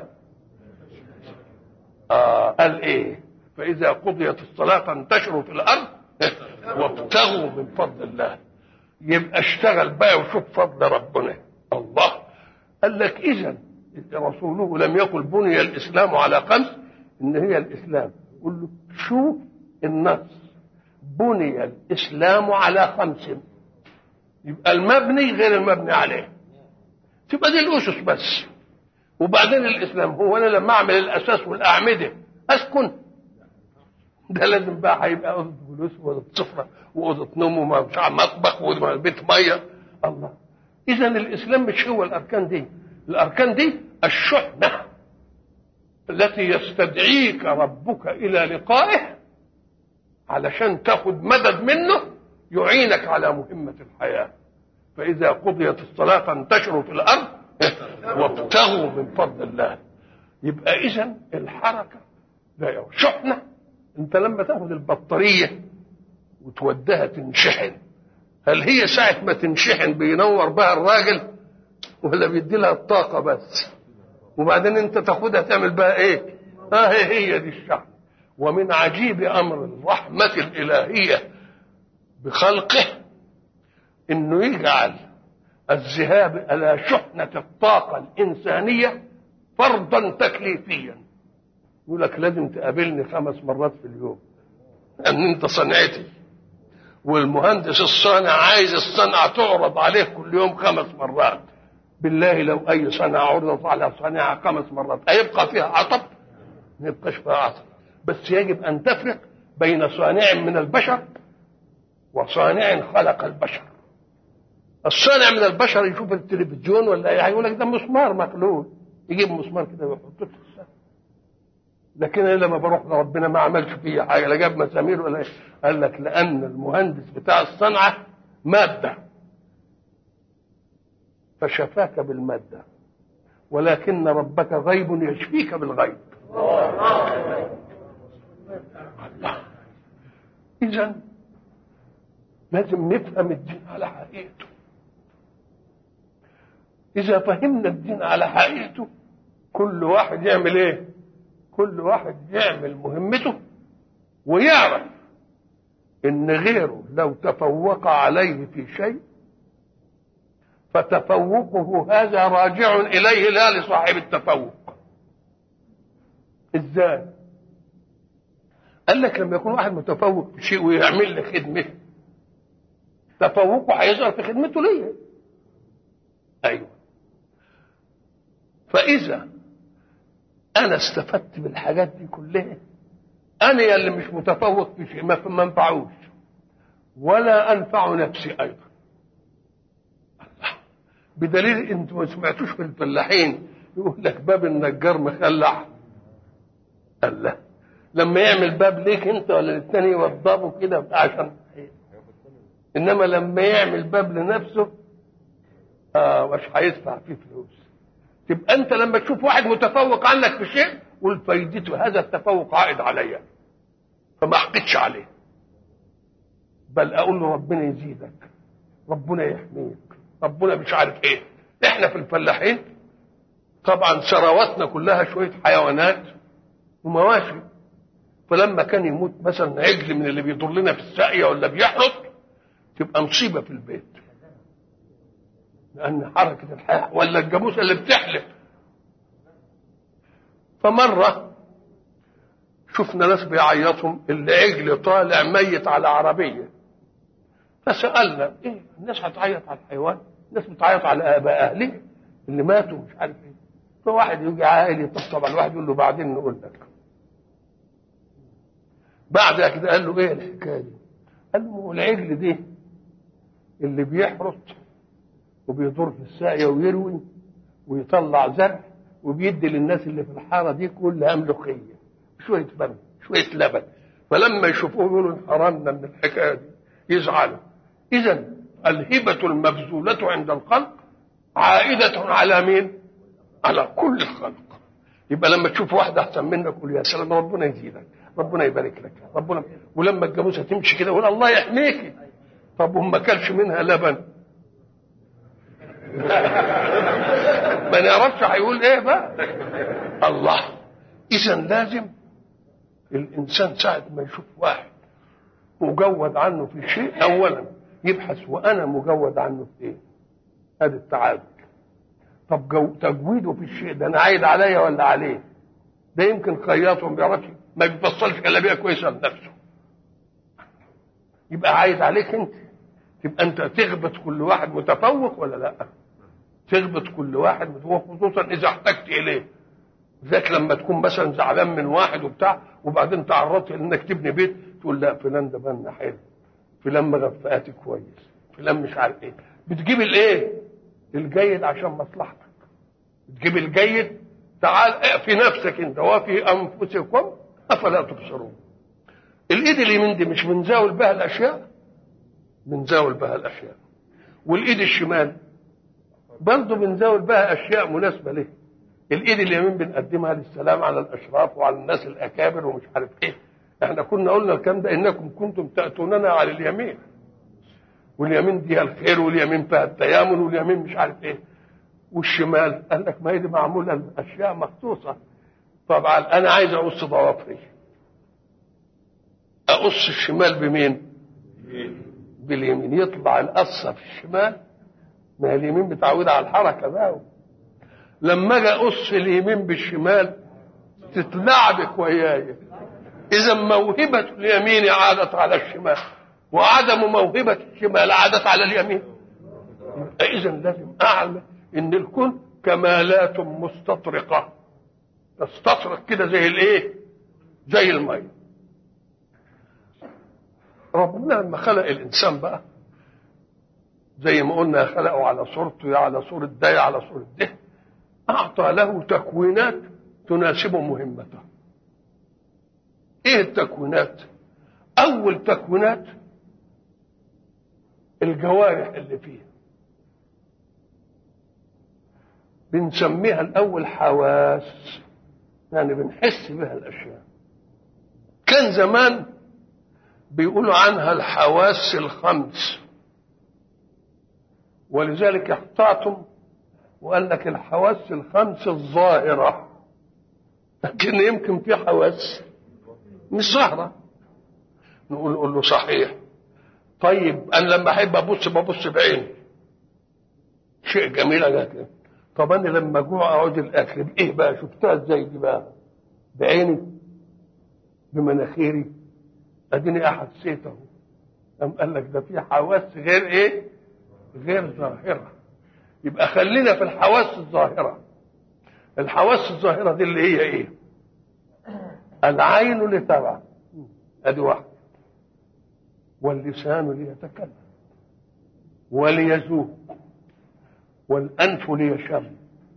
آه قال ايه فاذا قضيت الصلاه فانتشروا في الارض وابتغوا من فضل الله يبقى اشتغل بقى وشوف فضل ربنا الله قال لك اذا رسوله لم يقل بني الاسلام على خمس ان هي الاسلام قل له شوف النص بني الاسلام على خمس يبقى المبني غير المبني عليه تبقى دي الاسس بس وبعدين الاسلام هو انا لما اعمل الاساس والاعمده اسكن ده لازم بقى هيبقى اوضه جلوس واوضه سفره واوضه نوم ومش مطبخ وبيت ميه الله اذا الاسلام مش هو الاركان دي الاركان دي الشحنه التي يستدعيك ربك الى لقائه علشان تاخد مدد منه يعينك على مهمه الحياه فاذا قضيت الصلاه فانتشروا في الارض وابتغوا من فضل الله يبقى اذا الحركه ده شحنه انت لما تاخد البطاريه وتوديها تنشحن هل هي ساعه ما تنشحن بينور بها الراجل ولا بيدي لها الطاقه بس وبعدين انت تاخدها تعمل بها ايه اه هي, هي دي الشحن ومن عجيب امر الرحمه الالهيه بخلقه انه يجعل الذهاب الى شحنه الطاقه الانسانيه فرضا تكليفيا يقول لك لازم تقابلني خمس مرات في اليوم لان انت صنعتي والمهندس الصانع عايز الصنعه تعرض عليه كل يوم خمس مرات بالله لو اي صنعه عرضت على صانعه خمس مرات هيبقى فيها عطب ما يبقاش فيها عطب بس يجب ان تفرق بين صانع من البشر وصانع خلق البشر الصانع من البشر يشوف التلفزيون ولا ايه هيقول لك ده مسمار مخلوق يجيب مسمار كده ويحطه في السقف لكن انا لما بروح لربنا ما عملش فيه حاجه لا جاب مسامير ولا ايه قال لك لان المهندس بتاع الصنعه ماده فشفاك بالماده ولكن ربك غيب يشفيك بالغيب الله اذا لازم نفهم الدين على حقيقته اذا فهمنا الدين على حقيقته كل واحد يعمل ايه كل واحد يعمل مهمته ويعرف ان غيره لو تفوق عليه في شيء فتفوقه هذا راجع اليه لا لصاحب التفوق ازاي قال لك لما يكون واحد متفوق في شيء ويعمل لي خدمه تفوقه هيظهر في خدمته ليا ايوه فاذا انا استفدت بالحاجات دي كلها انا اللي مش متفوق في شيء ما انفعوش ولا انفع نفسي ايضا الله بدليل انتوا ما سمعتوش في الفلاحين يقول لك باب النجار مخلع الله لما يعمل باب ليك انت ولا للتاني يوضبه كده عشان انما لما يعمل باب لنفسه اه مش هيدفع فيه فلوس تبقى انت لما تشوف واحد متفوق عنك في شيء قول فايدته هذا التفوق عائد عليا فما احقدش عليه بل اقول له ربنا يزيدك ربنا يحميك ربنا مش عارف ايه احنا في الفلاحين طبعا ثرواتنا كلها شويه حيوانات ومواشي فلما كان يموت مثلا عجل من اللي بيضر لنا في الساقيه ولا بيحرط تبقى مصيبه في البيت لان حركه الحياه ولا الجاموسه اللي بتحلف فمره شفنا ناس بيعيطوا العجل طالع ميت على عربيه فسالنا ايه الناس هتعيط على الحيوان الناس بتعيط على اباء اهله اللي ماتوا مش عارف ايه فواحد يجي عائل يطبطب على الواحد يقول له بعدين نقول لك بعد كده قال له ايه الحكايه دي؟ قال له العجل دي اللي بيحرط وبيدور في الساقيه ويروي ويطلع زرع وبيدي للناس اللي في الحاره دي كلها ملوخيه شويه بن شويه لبن فلما يشوفوه يقولوا حرمنا من الحكايه دي يزعلوا اذا الهبه المبذوله عند الخلق عائده على مين؟ على كل الخلق يبقى لما تشوف واحده احسن منك قول يا سلام ربنا يزيدك ربنا يبارك لك ربنا ولما الجاموسه تمشي كده يقول الله يحميكي طب وما كلش منها لبن ما نعرفش هيقول ايه بقى الله اذا لازم الانسان ساعه ما يشوف واحد مجود عنه في شيء اولا يبحث وانا مجود عنه في ايه هذا التعادل طب جو تجويده في الشيء ده انا عايد عليا ولا عليه ده يمكن خياط وما بيعرفش ما بيفصلش كلاميه كويسه لنفسه يبقى عايد عليك انت تبقى انت تغبط كل واحد متفوق ولا لا تغبط كل واحد متفوق خصوصا اذا احتجت اليه ذاك لما تكون مثلا زعلان من واحد وبتاع وبعدين تعرضت انك تبني بيت تقول لا فلان ده بنا حلو فلان مغفقاتي كويس فلان مش عارف ايه بتجيب الايه الجيد عشان مصلحتك بتجيب الجيد تعال في نفسك انت وفي انفسكم افلا تبصرون الايد اليمين دي مش بنزاول بها الاشياء بنزاول بها الاشياء والايد الشمال برضه بنزاول بها اشياء مناسبه له الايد اليمين بنقدمها للسلام على الاشراف وعلى الناس الاكابر ومش عارف ايه احنا كنا قلنا الكلام ده انكم كنتم تاتوننا على اليمين واليمين دي الخير واليمين فيها التيامن واليمين مش عارف ايه والشمال قال لك ما هي دي معموله اشياء مخصوصه طبعا انا عايز اقص ضوافري اقص الشمال بمين باليمين يطلع القصه في الشمال ما هي اليمين متعوده على الحركه بقى لما اجي اقص اليمين بالشمال تتلعبك وياي اذا موهبه اليمين عادت على الشمال وعدم موهبه الشمال عادت على اليمين اذا لازم اعلم ان الكون كمالات مستطرقه تستطرق كده زي الايه زي الميه ربنا لما خلق الانسان بقى زي ما قلنا خلقه على صورته يا على صورة ده يا على صورة ده أعطى له تكوينات تناسب مهمته إيه التكوينات أول تكوينات الجوارح اللي فيه بنسميها الأول حواس يعني بنحس بها الأشياء كان زمان بيقولوا عنها الحواس الخمس ولذلك احتاطم وقال لك الحواس الخمس الظاهرة لكن يمكن في حواس مش ظاهرة نقول نقول له صحيح طيب أنا لما أحب أبص ببص بعيني شيء جميل لكن طب أنا لما أجوع أقعد الأكل بإيه بقى شفتها إزاي دي بقى بعيني بمناخيري اديني احسيته قام قال لك ده في حواس غير ايه غير ظاهره يبقى خلينا في الحواس الظاهره الحواس الظاهره دي اللي هي ايه العين لترى ادي واحد واللسان ليتكلم وليذوق والانف ليشم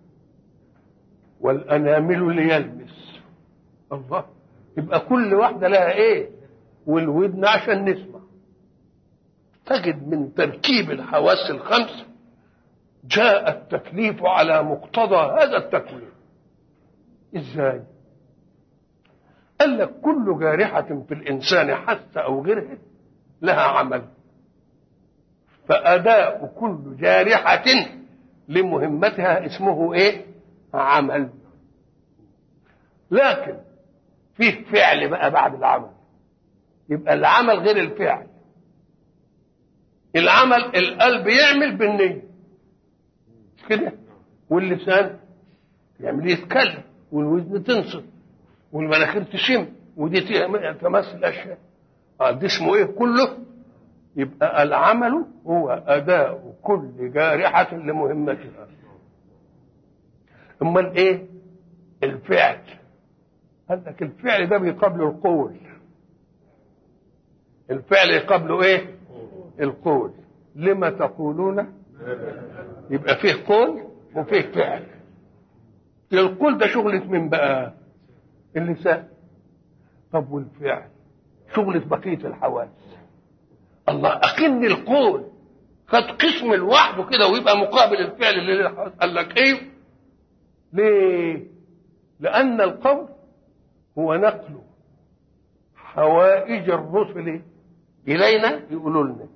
والانامل ليلمس الله يبقى كل واحده لها ايه والودن عشان نسمع تجد من تركيب الحواس الخمس جاء التكليف على مقتضى هذا التكوين ازاي قال لك كل جارحة في الإنسان حتى أو غيره لها عمل فأداء كل جارحة لمهمتها اسمه إيه؟ عمل لكن فيه فعل بقى بعد العمل يبقى العمل غير الفعل العمل القلب يعمل بالنية كده واللسان يعمل يتكلم والودن تنصت والمناخير تشم ودي تمثل اشياء آه دي اسمه ايه كله يبقى العمل هو اداء كل جارحه لمهمتها امال ايه الفعل قال لك الفعل ده بيقابله القول الفعل يقابله ايه القول لما تقولون يبقى فيه قول وفيه فعل القول ده شغلة من بقى اللسان طب والفعل شغلة بقية الحواس الله أكن القول خد قسم لوحده كده ويبقى مقابل الفعل اللي للحواس قال لك ايه ليه لأن القول هو نقل حوائج الرسل إلينا يقولوا لنا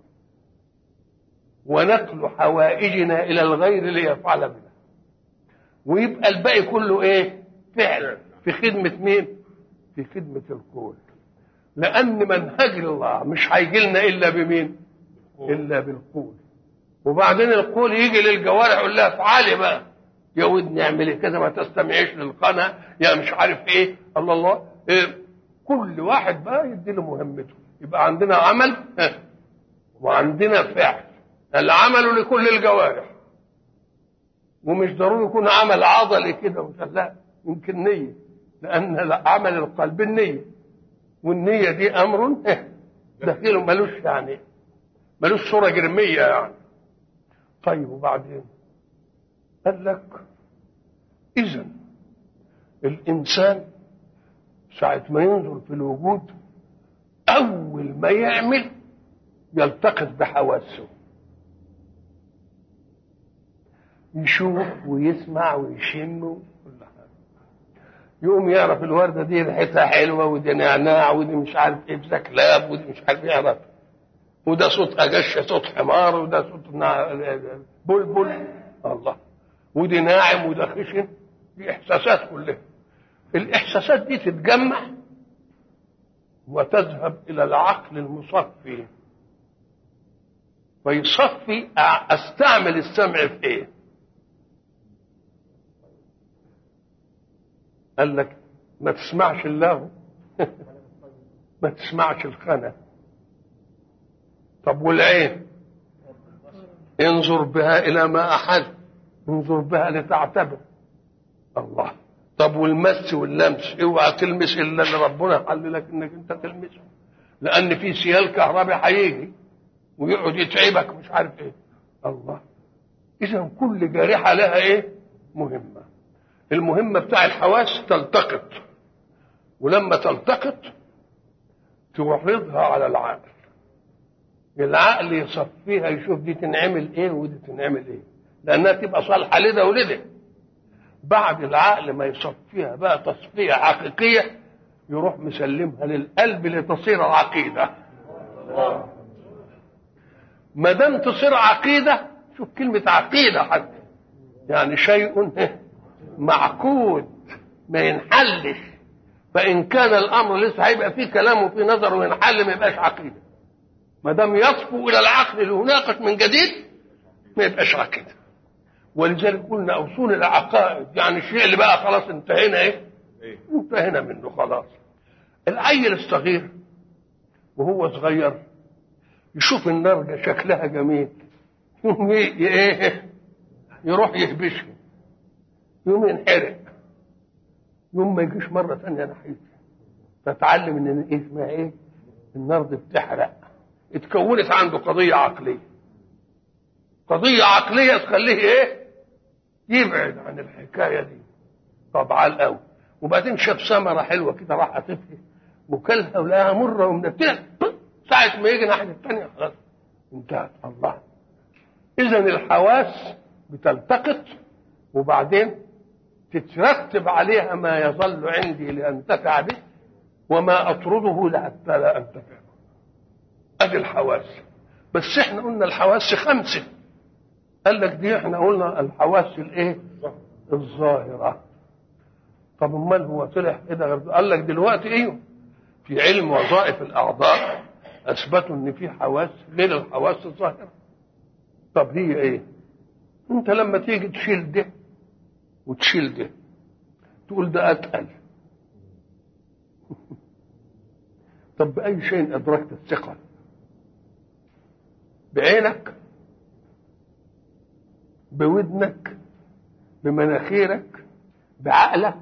ونقل حوائجنا إلى الغير ليفعل بنا ويبقى الباقي كله إيه فعل في خدمة مين في خدمة القول لأن منهج الله مش هيجي لنا إلا بمين إلا بالقول وبعدين القول يجي للجوارح يقول لها افعلي بقى يا ودني اعملي كذا ما تستمعيش للقنا يا مش عارف ايه الله الله إيه كل واحد بقى يدي له مهمته يبقى عندنا عمل وعندنا فعل العمل لكل الجوارح ومش ضروري يكون عمل عضلي كده لا يمكن نية لأن عمل القلب النية والنية دي أمر دخيل ملوش يعني ملوش صورة جرمية يعني طيب وبعدين قال لك إذا الإنسان ساعة ما ينظر في الوجود أول ما يعمل يلتقط بحواسه يشوف ويسمع ويشم وكل حاجة يقوم يعرف الوردة دي ريحتها حلوة ودي نعناع ودي مش عارف ايه ده كلاب ودي مش عارف يعرف وده صوت أجشة صوت حمار وده صوت بلبل الله ودي ناعم وده خشن دي إحساسات كلها الإحساسات دي تتجمع وتذهب إلى العقل المصفي فيصفي استعمل السمع في ايه قال لك ما تسمعش اللغو ما تسمعش الخنا طب والعين انظر بها الى ما احد انظر بها لتعتبر الله طب والمس واللمس اوعى تلمس الا اللي ربنا قال لك انك انت تلمسه لان في سيال كهرباء هيجي ويقعد يتعبك مش عارف ايه الله اذا كل جارحه لها ايه مهمه المهمه بتاع الحواس تلتقط ولما تلتقط تعرضها على العقل العقل يصفيها يشوف دي تنعمل ايه ودي تنعمل ايه لانها تبقى صالحه لده ولده بعد العقل ما يصفيها بقى تصفيه حقيقيه يروح مسلمها للقلب لتصير عقيده ما دام تصير عقيده شوف كلمه عقيده حتى يعني شيء معقود ما ينحلش فان كان الامر لسه هيبقى فيه كلام وفيه نظر وينحل ما يبقاش عقيده ما دام يصفو الى العقل ليناقش من جديد ما يبقاش عقيده ولذلك قلنا اصول العقائد يعني الشيء اللي بقى خلاص انتهينا ايه؟ انتهينا منه خلاص العيل الصغير وهو صغير يشوف النرجة شكلها جميل يقوم ايه يروح يهبشها يقوم ينحرق يقوم ما يجيش مرة ثانية ناحيتها فتعلم ان ايه اسمها ايه النرد بتحرق اتكونت عنده قضية عقلية قضية عقلية تخليه ايه يبعد عن الحكاية دي طبعا الأول وبعدين شاف ثمرة حلوة كده راح أطفها وكلها ولقاها مرة ومنتنة ساعة ما يجي ناحية الثانية خلاص انتهت الله إذا الحواس بتلتقط وبعدين تترتب عليها ما يظل عندي لأنتفع به وما أطرده لحتى لا أنتفع أدي الحواس بس احنا قلنا الحواس خمسة قال لك دي احنا قلنا الحواس الايه الظاهرة طب امال هو طلع كده غير قال لك دلوقتي ايوه في علم وظائف الاعضاء اثبتوا ان في حواس غير الحواس الظاهره طب هي ايه انت لما تيجي تشيل ده وتشيل ده تقول ده اتقل طب باي شيء ادركت الثقل بعينك بودنك بمناخيرك بعقلك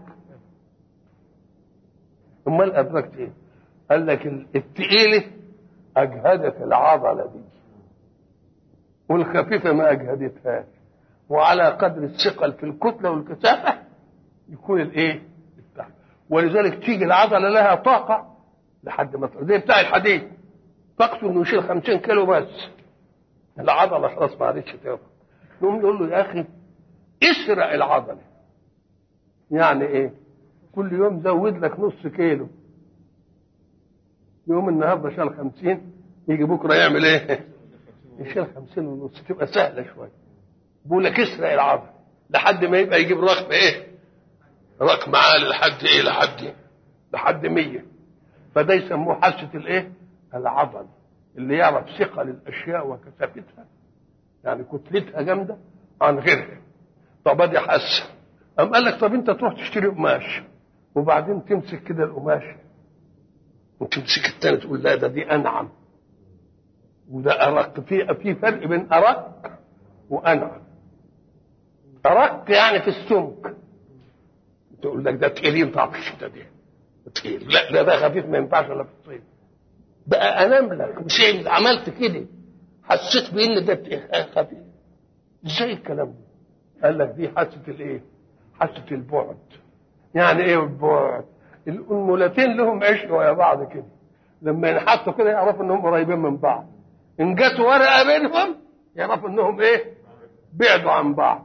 امال ادركت ايه قال لك التقيله اجهدت العضله دي والخفيفه ما اجهدتهاش وعلى قدر الثقل في الكتله والكثافه يكون الايه التحت ولذلك تيجي العضله لها طاقه لحد ما زي بتاع الحديد طاقته انه يشيل 50 كيلو بس العضله خلاص ما عادتش تقدر نقوم نقول له يا اخي اسرق العضله يعني ايه كل يوم زود لك نص كيلو يوم النهارده شال 50 يجي بكره يعمل ايه يشيل 50 ونص تبقى سهله شويه بقول لك اسرق العضله لحد ما يبقى يجيب رقم ايه رقم عالي لحد ايه لحد إيه؟ لحد 100 فده يسموه حاسه الايه العضل اللي يعرف ثقل الاشياء وكثافتها يعني كتلتها جامده عن غيرها طب ادي حاسه قام قال لك طب انت تروح تشتري قماش وبعدين تمسك كده القماش وتمسك التاني تقول لا ده دي انعم وده ارق في في فرق بين ارق وانعم ارق يعني في السمك تقول لك ده تقيل ينفع في الشتاء دي تقيل لا ده ده خفيف ما ينفعش الا في الصيف بقى انام لك مش عملت كده حسيت بان ده خفيف ازاي الكلام ده قال لك دي حاسه الايه حاسه البعد يعني ايه البعد الانملتين لهم عشق ويا بعض كده لما ينحطوا كده يعرفوا انهم قريبين من بعض ان جت ورقه بينهم يعرفوا انهم ايه بعدوا عن بعض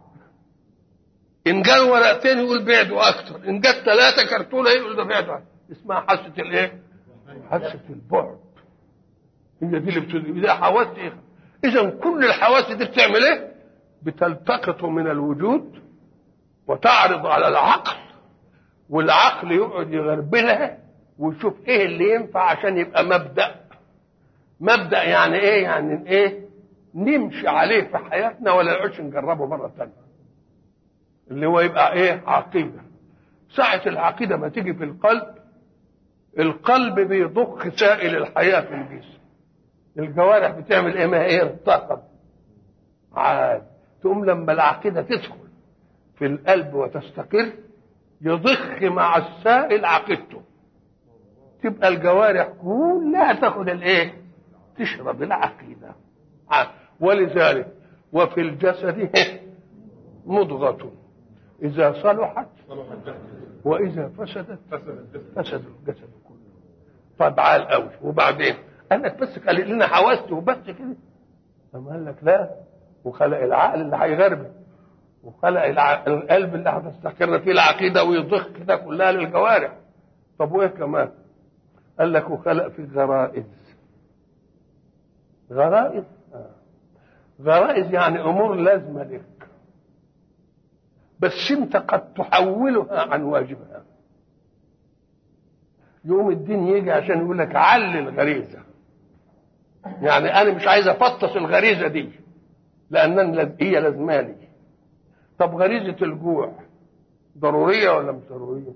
ان جاء ورقتين يقول بعدوا اكتر ان جت ثلاثه كرتونه يقول ده بعدوا اسمها حاسه الايه حاسه البعد هي دي اللي بتقول اذا حواس ايه اذا كل الحواس دي بتعمل ايه بتلتقط من الوجود وتعرض على العقل والعقل يقعد يغربلها ويشوف ايه اللي ينفع عشان يبقى مبدا مبدا يعني ايه يعني ايه نمشي عليه في حياتنا ولا نقعدش نجربه مره ثانيه اللي هو يبقى ايه عقيده ساعه العقيده ما تيجي في القلب القلب بيضخ سائل الحياه في الجسم الجوارح بتعمل ايه ما هي ارتقب عاد تقوم لما العقيده تدخل في القلب وتستقر يضخ مع السائل عقيدته تبقى الجوارح كلها تاخد الايه تشرب العقيده ولذلك وفي الجسد مضغة إذا صلحت وإذا فسدت فسد الجسد كله طب عال قوي وبعدين قال لك بس قال لنا حواسته وبس كده طب قال لك لا وخلق العقل اللي هيغربل وخلق الع... القلب اللي هتستقر فيه العقيده ويضخ كده كلها للجوارح طب وايه كمان؟ قال لك وخلق فيه غرائز غرائز آه. غرائز يعني امور لازمه لك بس انت قد تحولها عن واجبها يوم الدين يجي عشان يقول لك علي الغريزه يعني انا مش عايز افطس الغريزه دي لان هي لازماني طب غريزه الجوع ضروريه ولا مش ضروريه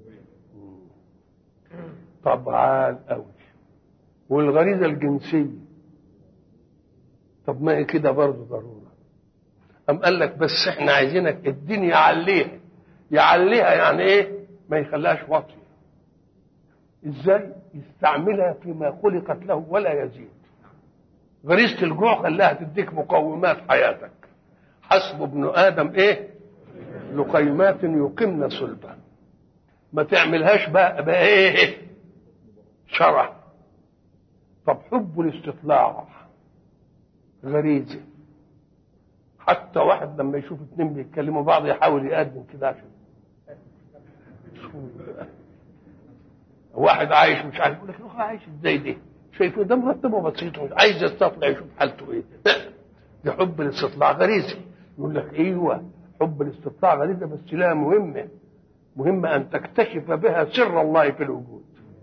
طبعا قوي والغريزه الجنسيه طب ما هي كده برضه ضروره أم قال لك بس احنا عايزينك الدين يعليها يعليها يعني ايه ما يخليهاش واطية ازاي يستعملها فيما خلقت له ولا يزيد غريزة الجوع خلاها تديك مقومات حياتك حسب ابن ادم ايه لقيمات يقمن صلبا ما تعملهاش بقى, بقى ايه شرع طب حب الاستطلاع غريزه حتى واحد لما يشوف اتنين بيتكلموا بعض يحاول يقدم كده عشان واحد عايش مش عارف يقول لك هو عايش ازاي ده شايفه ده مرتبه بسيط عايز يستطلع يشوف حالته ايه ده حب الاستطلاع غريزي يقول لك ايوه حب الاستطلاع غريزه بس لها مهمه مهمه ان تكتشف بها سر الله في الوجود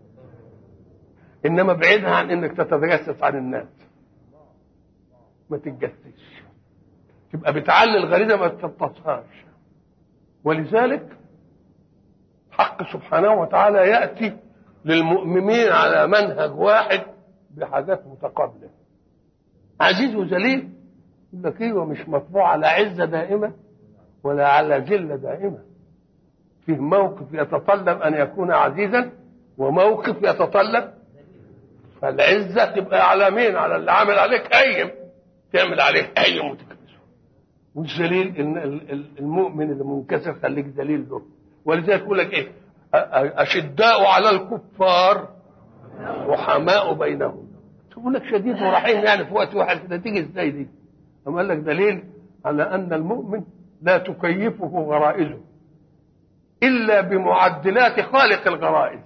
انما بعيدها عن انك تتجسس عن الناس ما تتجسسش تبقى بتعلي الغريزه ما تفطسهاش ولذلك حق سبحانه وتعالى ياتي للمؤمنين على منهج واحد بحاجات متقابله عزيز وذليل يقول لك ايوه مش مطبوع على عزه دائمه ولا على ذله دائمه فيه موقف يتطلب ان يكون عزيزا وموقف يتطلب فالعزه تبقى على مين؟ على اللي عامل عليك ايم تعمل عليه ايم وتكبسه والذليل المؤمن اللي منكسر خليك ذليل له ولذلك يقول لك ايه؟ اشداء على الكفار رحماء بينهم تقول لك شديد ورحيم يعني في وقت واحد كده تيجي ازاي دي؟ أما قال لك دليل على ان المؤمن لا تكيفه غرائزه الا بمعدلات خالق الغرائز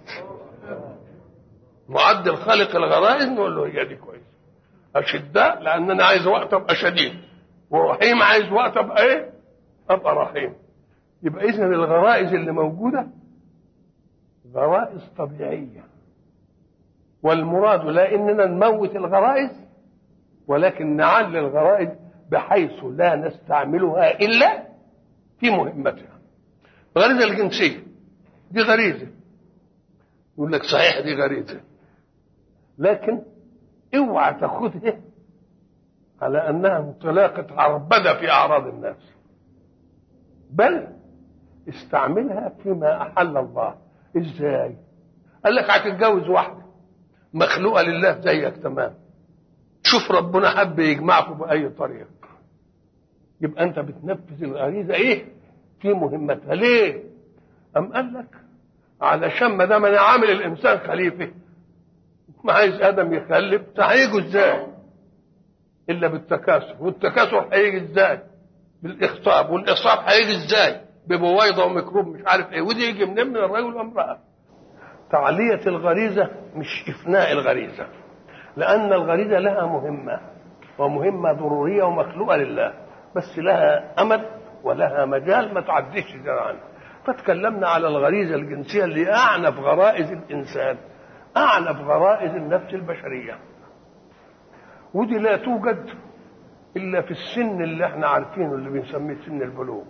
معدل خالق الغرائز نقول له هي دي كويس اشداء لان انا عايز وقت ابقى شديد ورحيم عايز وقت ابقى ايه ابقى رحيم يبقى اذا الغرائز اللي موجوده غرائز طبيعيه والمراد لا اننا نموت الغرائز ولكن نعلي الغرائز بحيث لا نستعملها الا في مهمتها الغريزه الجنسيه دي غريزه يقول لك صحيح دي غريزه لكن اوعى تاخذها على انها انطلاقه عربده في اعراض الناس بل استعملها فيما احل الله ازاي قال لك هتتجوز واحده مخلوقه لله زيك تمام شوف ربنا حب يجمعكم باي طريقه يبقى انت بتنفذ الغريزه ايه في مهمتها ليه ام قال لك علشان ما دام انا عامل الانسان خليفه ما عايز ادم يخلف هيجوا ازاي الا بالتكاثر والتكاثر هيجي ازاي بالاخصاب والاخصاب هيجي ازاي ببويضه وميكروب مش عارف ايه ودي يجي منين من الرجل والامراه تعليه الغريزه مش افناء الغريزه لان الغريزه لها مهمه ومهمه ضروريه ومخلوقه لله بس لها امد ولها مجال ما تعديش زيادة عنها فتكلمنا على الغريزه الجنسيه اللي اعنف غرائز الانسان اعنف غرائز النفس البشريه ودي لا توجد الا في السن اللي احنا عارفينه اللي بنسميه سن البلوغ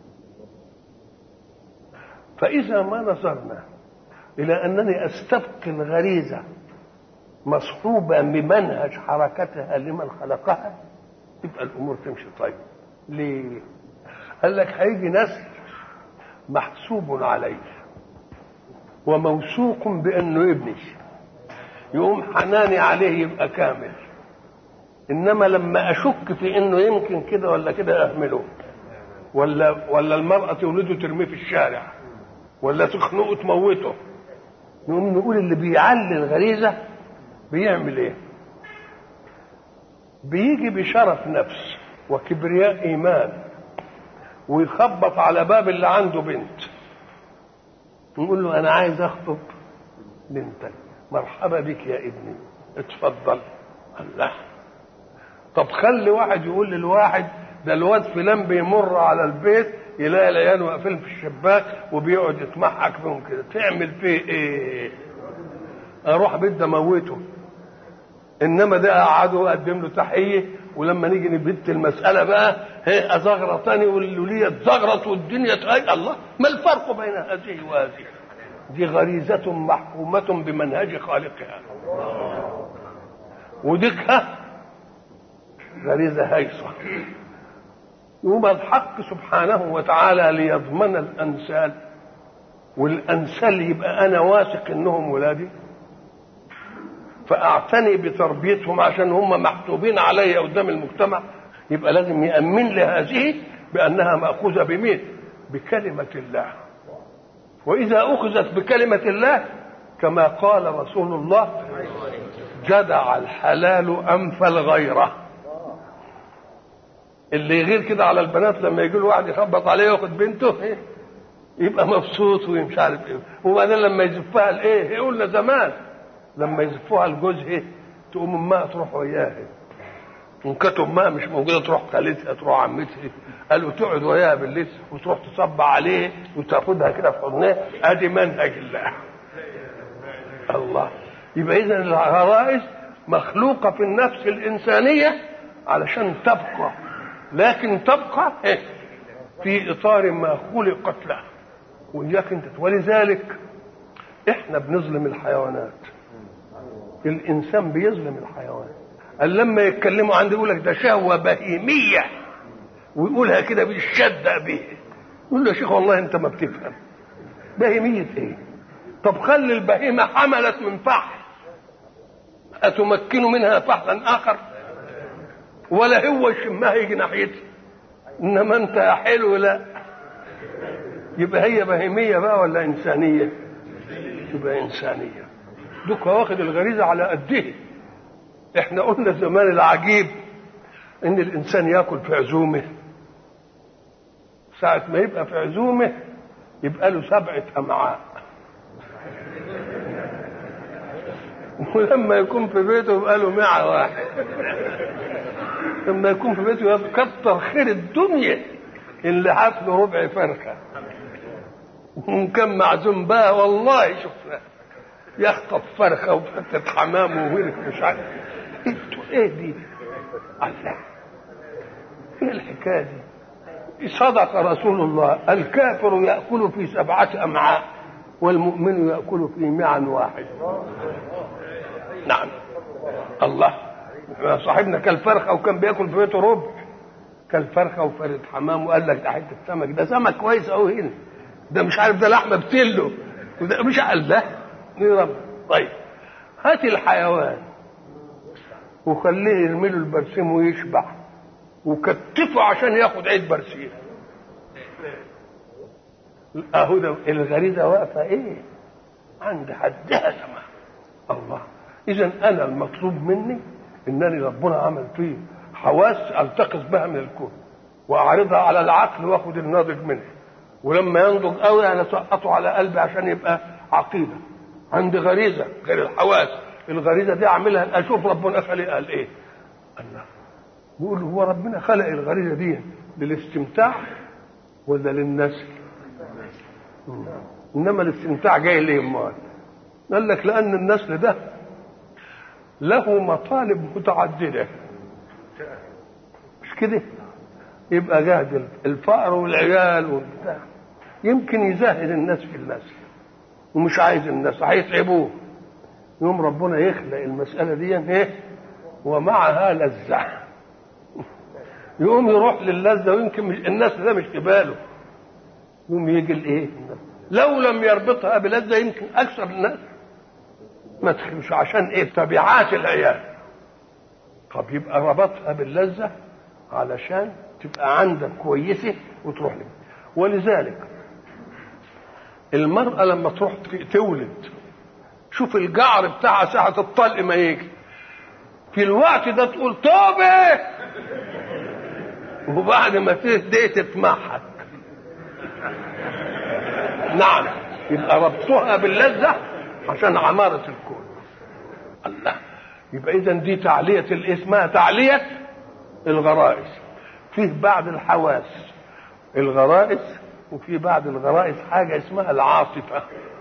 فاذا ما نظرنا الى انني استبقي الغريزه مصحوبه بمنهج حركتها لمن خلقها تبقى الامور تمشي طيب ليه قال لك هيجي نسل محسوب عليه وموثوق بانه ابني يقوم حناني عليه يبقى كامل انما لما اشك في انه يمكن كده ولا كده اهمله ولا ولا المراه تولده ترميه في الشارع ولا تخنقه تموته نقوم نقول اللي بيعلي الغريزه بيعمل ايه بيجي بشرف نفس وكبرياء ايمان ويخبط على باب اللي عنده بنت نقول له انا عايز اخطب بنتك مرحبا بك يا ابني اتفضل الله طب خلي واحد يقول للواحد ده الواد فلان بيمر على البيت يلاقي العيال واقفين في الشباك وبيقعد يتمحك فيهم كده تعمل فيه ايه اروح بيت ده موته انما ده قعدوا وقدم له تحيه ولما نيجي نبت المساله بقى هي ازغرط تاني واللوليه تزغرط والدنيا تهي الله ما الفرق بين هذه وهذه دي غريزة محكومة بمنهج خالقها وديكها غريزة هيصة يوم الحق سبحانه وتعالى ليضمن الأنسال والأنسال يبقى أنا واثق إنهم ولادي فأعتني بتربيتهم عشان هم محسوبين علي قدام المجتمع يبقى لازم يأمن لي هذه بأنها مأخوذة بمين؟ بكلمة الله وإذا أخذت بكلمة الله كما قال رسول الله جدع الحلال أنف الغيرة اللي يغير كده على البنات لما يجي له واحد يخبط عليه وياخد بنته يبقى مبسوط ومش عارف ايه وبعدين لما يزفها لايه يقول زمان لما يزفوها لجوزها تقوم امها تروح وياها وان كانت امها مش موجوده تروح خالتها تروح عمتها قالوا تقعد وياها بالليل وتروح تصب عليه وتاخدها كده في حضنها ادي منهج الله الله يبقى اذا الغرائز مخلوقه في النفس الانسانيه علشان تبقى لكن تبقى إيه؟ في اطار ما خلقت له واياك انت ولذلك احنا بنظلم الحيوانات الانسان بيظلم الحيوان قال لما يتكلموا عندي يقول لك ده شهوه بهيميه ويقولها كده بالشده به يقول له يا شيخ والله انت ما بتفهم بهيميه ايه طب خلي البهيمه حملت من فحل اتمكن منها فحلا اخر ولا هو يشمها يجي ناحيتي انما انت يا حلو لا يبقى هي بهيميه بقى ولا انسانيه تبقى انسانيه دوك واخد الغريزه على قده احنا قلنا زمان العجيب ان الانسان ياكل في عزومه ساعة ما يبقى في عزومه يبقى له سبعة أمعاء ولما يكون في بيته يبقى له معة واحد لما يكون في بيته يكتر خير الدنيا اللي حاف له ربع فرخة وكان معزوم بقى والله شفنا يخطف فرخة وفتة حمام وورك مش عارف انتوا ايه دي؟ الله ايه الحكاية دي؟ صدق رسول الله الكافر يأكل في سبعة أمعاء والمؤمن يأكل في معا واحد نعم الله صاحبنا كالفرخة وكان بياكل في بيته ربع كالفرخة وفرد حمام وقال لك ده حتة سمك ده سمك كويس أوي هنا ده مش عارف ده لحمة بتله وده مش قال ده طيب هات الحيوان وخليه يرمي له البرسيم ويشبع وكتفه عشان ياخد عيد برسيم اهو ده الغريزه واقفه ايه عند حدها تمام الله اذا انا المطلوب مني انني ربنا عمل فيه حواس التقص بها من الكون واعرضها على العقل واخد الناضج منه ولما ينضج قوي انا اسقطه على قلبي عشان يبقى عقيده عندي غريزه غير الحواس الغريزه دي اعملها اشوف ربنا خلق قال ايه الله بيقول هو ربنا خلق الغريزه دي للاستمتاع ولا للنسل انما الاستمتاع جاي ليه امال قال لك لان النسل ده له مطالب متعدده مش كده يبقى جاهد الفقر والعيال والبتاع يمكن يزهد الناس في النسل ومش عايز الناس هيتعبوه يوم ربنا يخلق المسألة دي ايه ومعها لذة يقوم يروح للذة ويمكن مش الناس ده مش في باله يقوم يجي الايه لو لم يربطها بلذة يمكن أكثر الناس ما تخلوش عشان ايه تبعات العيال طب يبقى ربطها باللذة علشان تبقى عندك كويسة وتروح لك ولذلك المرأة لما تروح تولد شوف الجعر بتاعها ساعة الطلق ما يجي في الوقت ده تقول توبة وبعد ما تهدي تتمحك نعم يبقى ربطها باللذة عشان عمارة الكون الله يبقى إذا دي تعلية الاسمها تعلية الغرائز فيه بعد الحواس الغرائز وفي بعد الغرائز حاجة اسمها العاصفة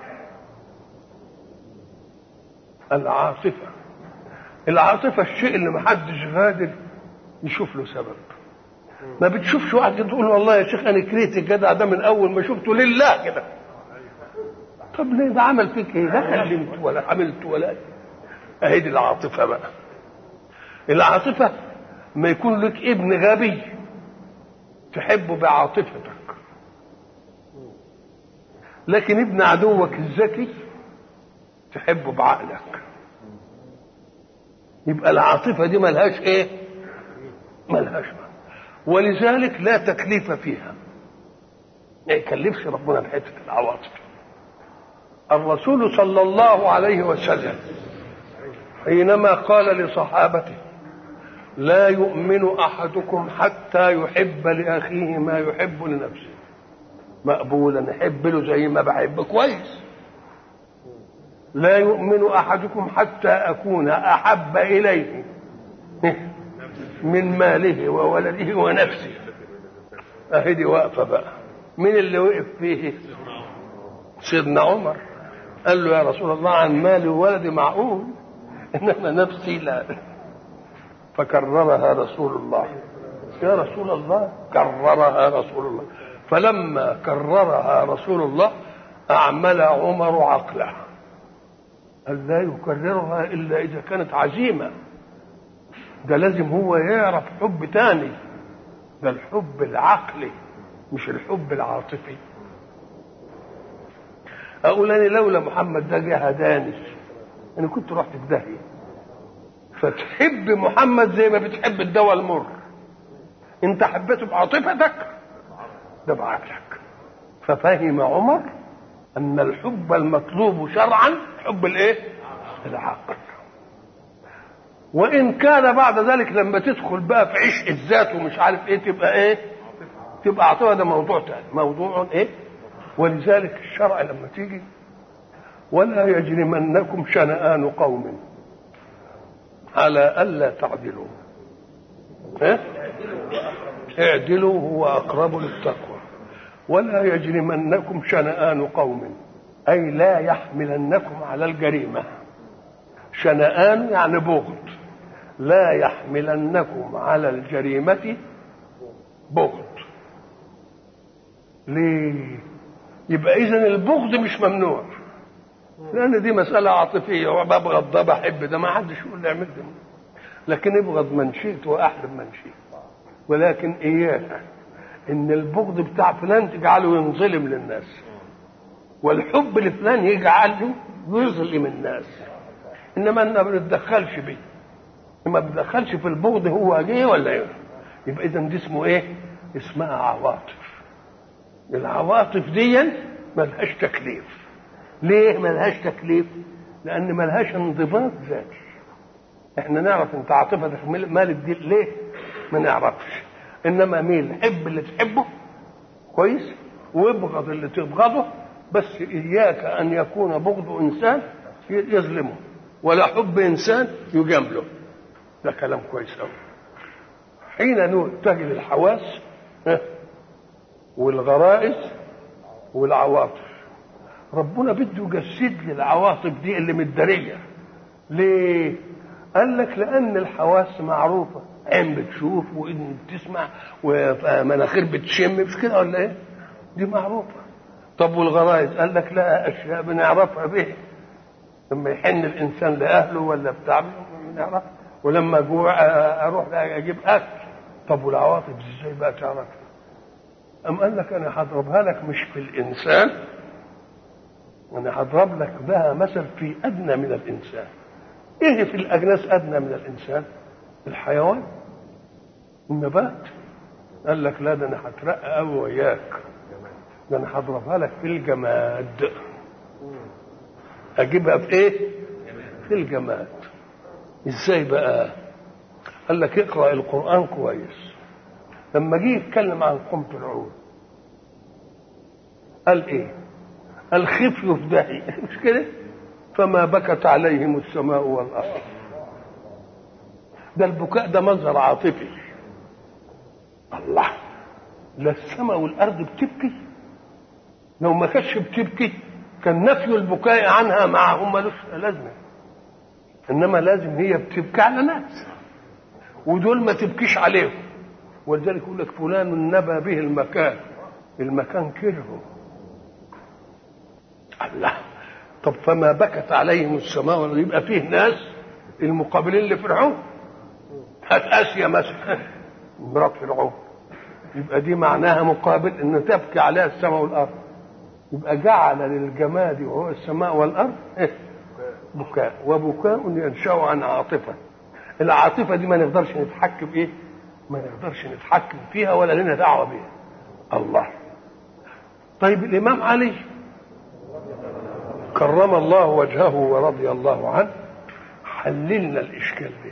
العاصفة العاصفة الشيء اللي محدش غادر يشوف له سبب ما بتشوفش واحد تقول والله يا شيخ انا كرهت الجدع ده من اول ما شفته لله كده طب ليه ده عمل فيك ايه لا كلمت ولا عملت ولا اهي دي العاطفه بقى العاطفه ما يكون لك ابن غبي تحبه بعاطفتك لكن ابن عدوك الذكي تحبه بعقلك يبقى العاطفه دي ملهاش ايه ملهاش معنى ولذلك لا تكليف فيها ما يكلفش ربنا بحته العواطف الرسول صلى الله عليه وسلم حينما قال لصحابته لا يؤمن احدكم حتى يحب لاخيه ما يحب لنفسه مقبولا احب له زي ما بحب كويس لا يؤمن احدكم حتى اكون احب اليه من ماله وولده ونفسه اهي دي واقفه بقى مين اللي وقف فيه سيدنا عمر قال له يا رسول الله عن مالي وولدي معقول انما نفسي لا فكررها رسول الله يا رسول الله كررها رسول الله فلما كررها رسول الله أعمل عمر عقله قال لا يكررها إلا إذا كانت عزيمة ده لازم هو يعرف حب تاني ده الحب العقلي مش الحب العاطفي اقول انا لولا محمد ده جه هداني انا كنت رحت في داهيه فتحب محمد زي ما بتحب الدواء المر انت حبيته بعاطفتك ده بعقلك ففهم عمر ان الحب المطلوب شرعا حب الايه العقل وان كان بعد ذلك لما تدخل بقى في عشق الذات ومش عارف ايه تبقى ايه تبقى عاطفه ده موضوع تاني موضوع ايه ولذلك الشرع لما تيجي ولا يجرمنكم شنآن قوم على ألا تعدلوا إيه؟ اعدلوا هو أقرب للتقوى ولا يجرمنكم شنآن قوم أي لا يحملنكم على الجريمة شنآن يعني بغض لا يحملنكم على الجريمة بغض ليه يبقى اذا البغض مش ممنوع لان دي مساله عاطفيه وببغض ده بحب ده ما حدش يقول لي اعمل ده لكن ابغض من شئت واحبب من شئت ولكن اياك ان البغض بتاع فلان تجعله ينظلم للناس والحب لفلان يجعله يظلم الناس انما انا ما بنتدخلش بيه ما بنتدخلش في البغض هو جه ولا ايه يبقى اذا دي اسمه ايه اسمها عواطف العواطف دي ملهاش تكليف ليه ملهاش تكليف لان ملهاش انضباط ذاتي احنا نعرف انت عاطفتك مال الدين ليه ما نعرفش انما مين حب اللي تحبه كويس وابغض اللي تبغضه بس اياك ان يكون بغض انسان يظلمه ولا حب انسان يجامله ده كلام كويس قوي حين نتجه للحواس والغرائز والعواطف ربنا بده يجسد لي العواطف دي اللي متداريه ليه قال لك لان الحواس معروفه عين بتشوف واذن بتسمع ومناخير بتشم مش كده ولا ايه دي معروفه طب والغرائز قال لك لا اشياء بنعرفها به لما يحن الانسان لاهله ولا بتاع بنعرفها ولما جوع اروح اجيب اكل طب والعواطف ازاي بقى تعرفها أم قال لك أنا هضربها لك مش في الإنسان أنا هضرب لك بها مثل في أدنى من الإنسان إيه في الأجناس أدنى من الإنسان الحيوان النبات قال لك لا ده أنا هترقى أوي وياك ده أنا هضربها لك في الجماد أجيبها في إيه؟ في الجماد إزاي بقى؟ قال لك اقرأ القرآن كويس لما جه يتكلم عن قمة العود قال ايه الخف يفدحي مش كده فما بكت عليهم السماء والارض ده البكاء ده منظر عاطفي الله لا السماء والارض بتبكي لو ما كانتش بتبكي كان نفي البكاء عنها معهم ملوش لازمه انما لازم هي بتبكي على ناس ودول ما تبكيش عليهم ولذلك يقول لك فلان نبى به المكان المكان كرهه الله طب فما بكت عليهم السماء ولا يبقى فيه ناس المقابلين لفرعون هات اسيا مثلا مرات فرعون يبقى دي معناها مقابل ان تبكي عليها السماء والارض يبقى جعل للجماد وهو السماء والارض بكاء وبكاء ينشا عن عاطفه العاطفه دي ما نقدرش نتحكم ايه ما نقدرش نتحكم فيها ولا لنا دعوه بها الله طيب الامام علي كرم الله وجهه ورضي الله عنه حللنا الاشكال ده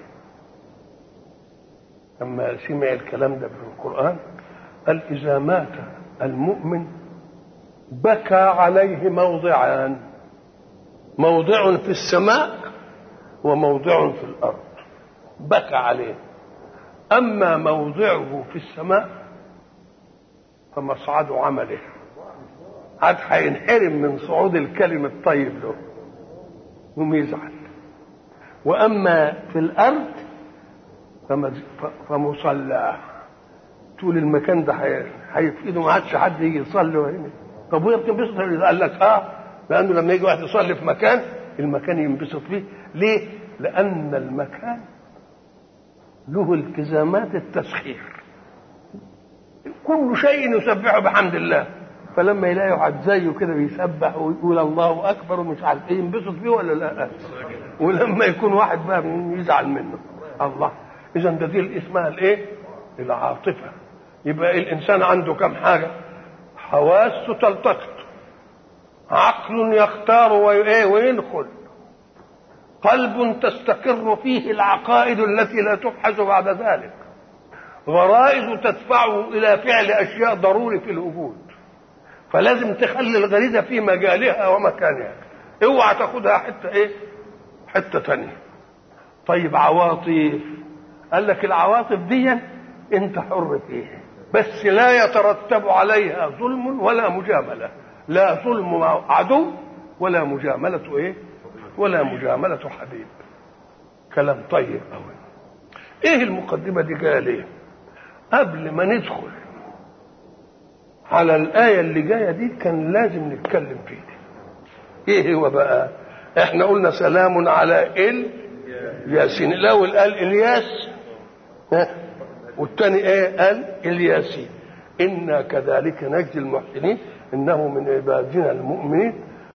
لما سمع الكلام ده في القران قال اذا مات المؤمن بكى عليه موضعان موضع في السماء وموضع في الارض بكى عليه اما موضعه في السماء فمصعد عمله عاد هينحرم من صعود الكلم الطيب له يقوم يزعل واما في الارض فمصلاه تقول المكان ده هي- هيفقده ما عادش حد يجي يصلي هنا طب وهي بتنبسط قال لك اه لانه لما يجي واحد يصلي في مكان المكان ينبسط فيه ليه؟ لان المكان له التزامات التسخير كل شيء يسبحه بحمد الله فلما يلاقي واحد زيه كده بيسبح ويقول الله اكبر ومش عارف ايه ينبسط فيه ولا لا ولما يكون واحد بقى يزعل منه الله اذا ده دي اسمها الايه العاطفه يبقى الانسان عنده كم حاجه حواس تلتقط عقل يختار وايه ويدخل قلب تستقر فيه العقائد التي لا تبحث بعد ذلك غرائز تدفعه الى فعل اشياء ضروري في الوجود فلازم تخلي الغريزه في مجالها ومكانها اوعى تاخدها حته ايه حته تانية طيب عواطف قال لك العواطف دي انت حر فيها بس لا يترتب عليها ظلم ولا مجامله لا ظلم مع عدو ولا مجامله ايه ولا مجامله حبيب كلام طيب قوي ايه المقدمه دي جايه ليه قبل ما ندخل على الآية اللي جاية دي كان لازم نتكلم فيها ايه هو بقى احنا قلنا سلام على ال ياسين الاول قال الياس ها والتاني ايه قال الياسين انا كذلك نجزي المحسنين انه من عبادنا المؤمنين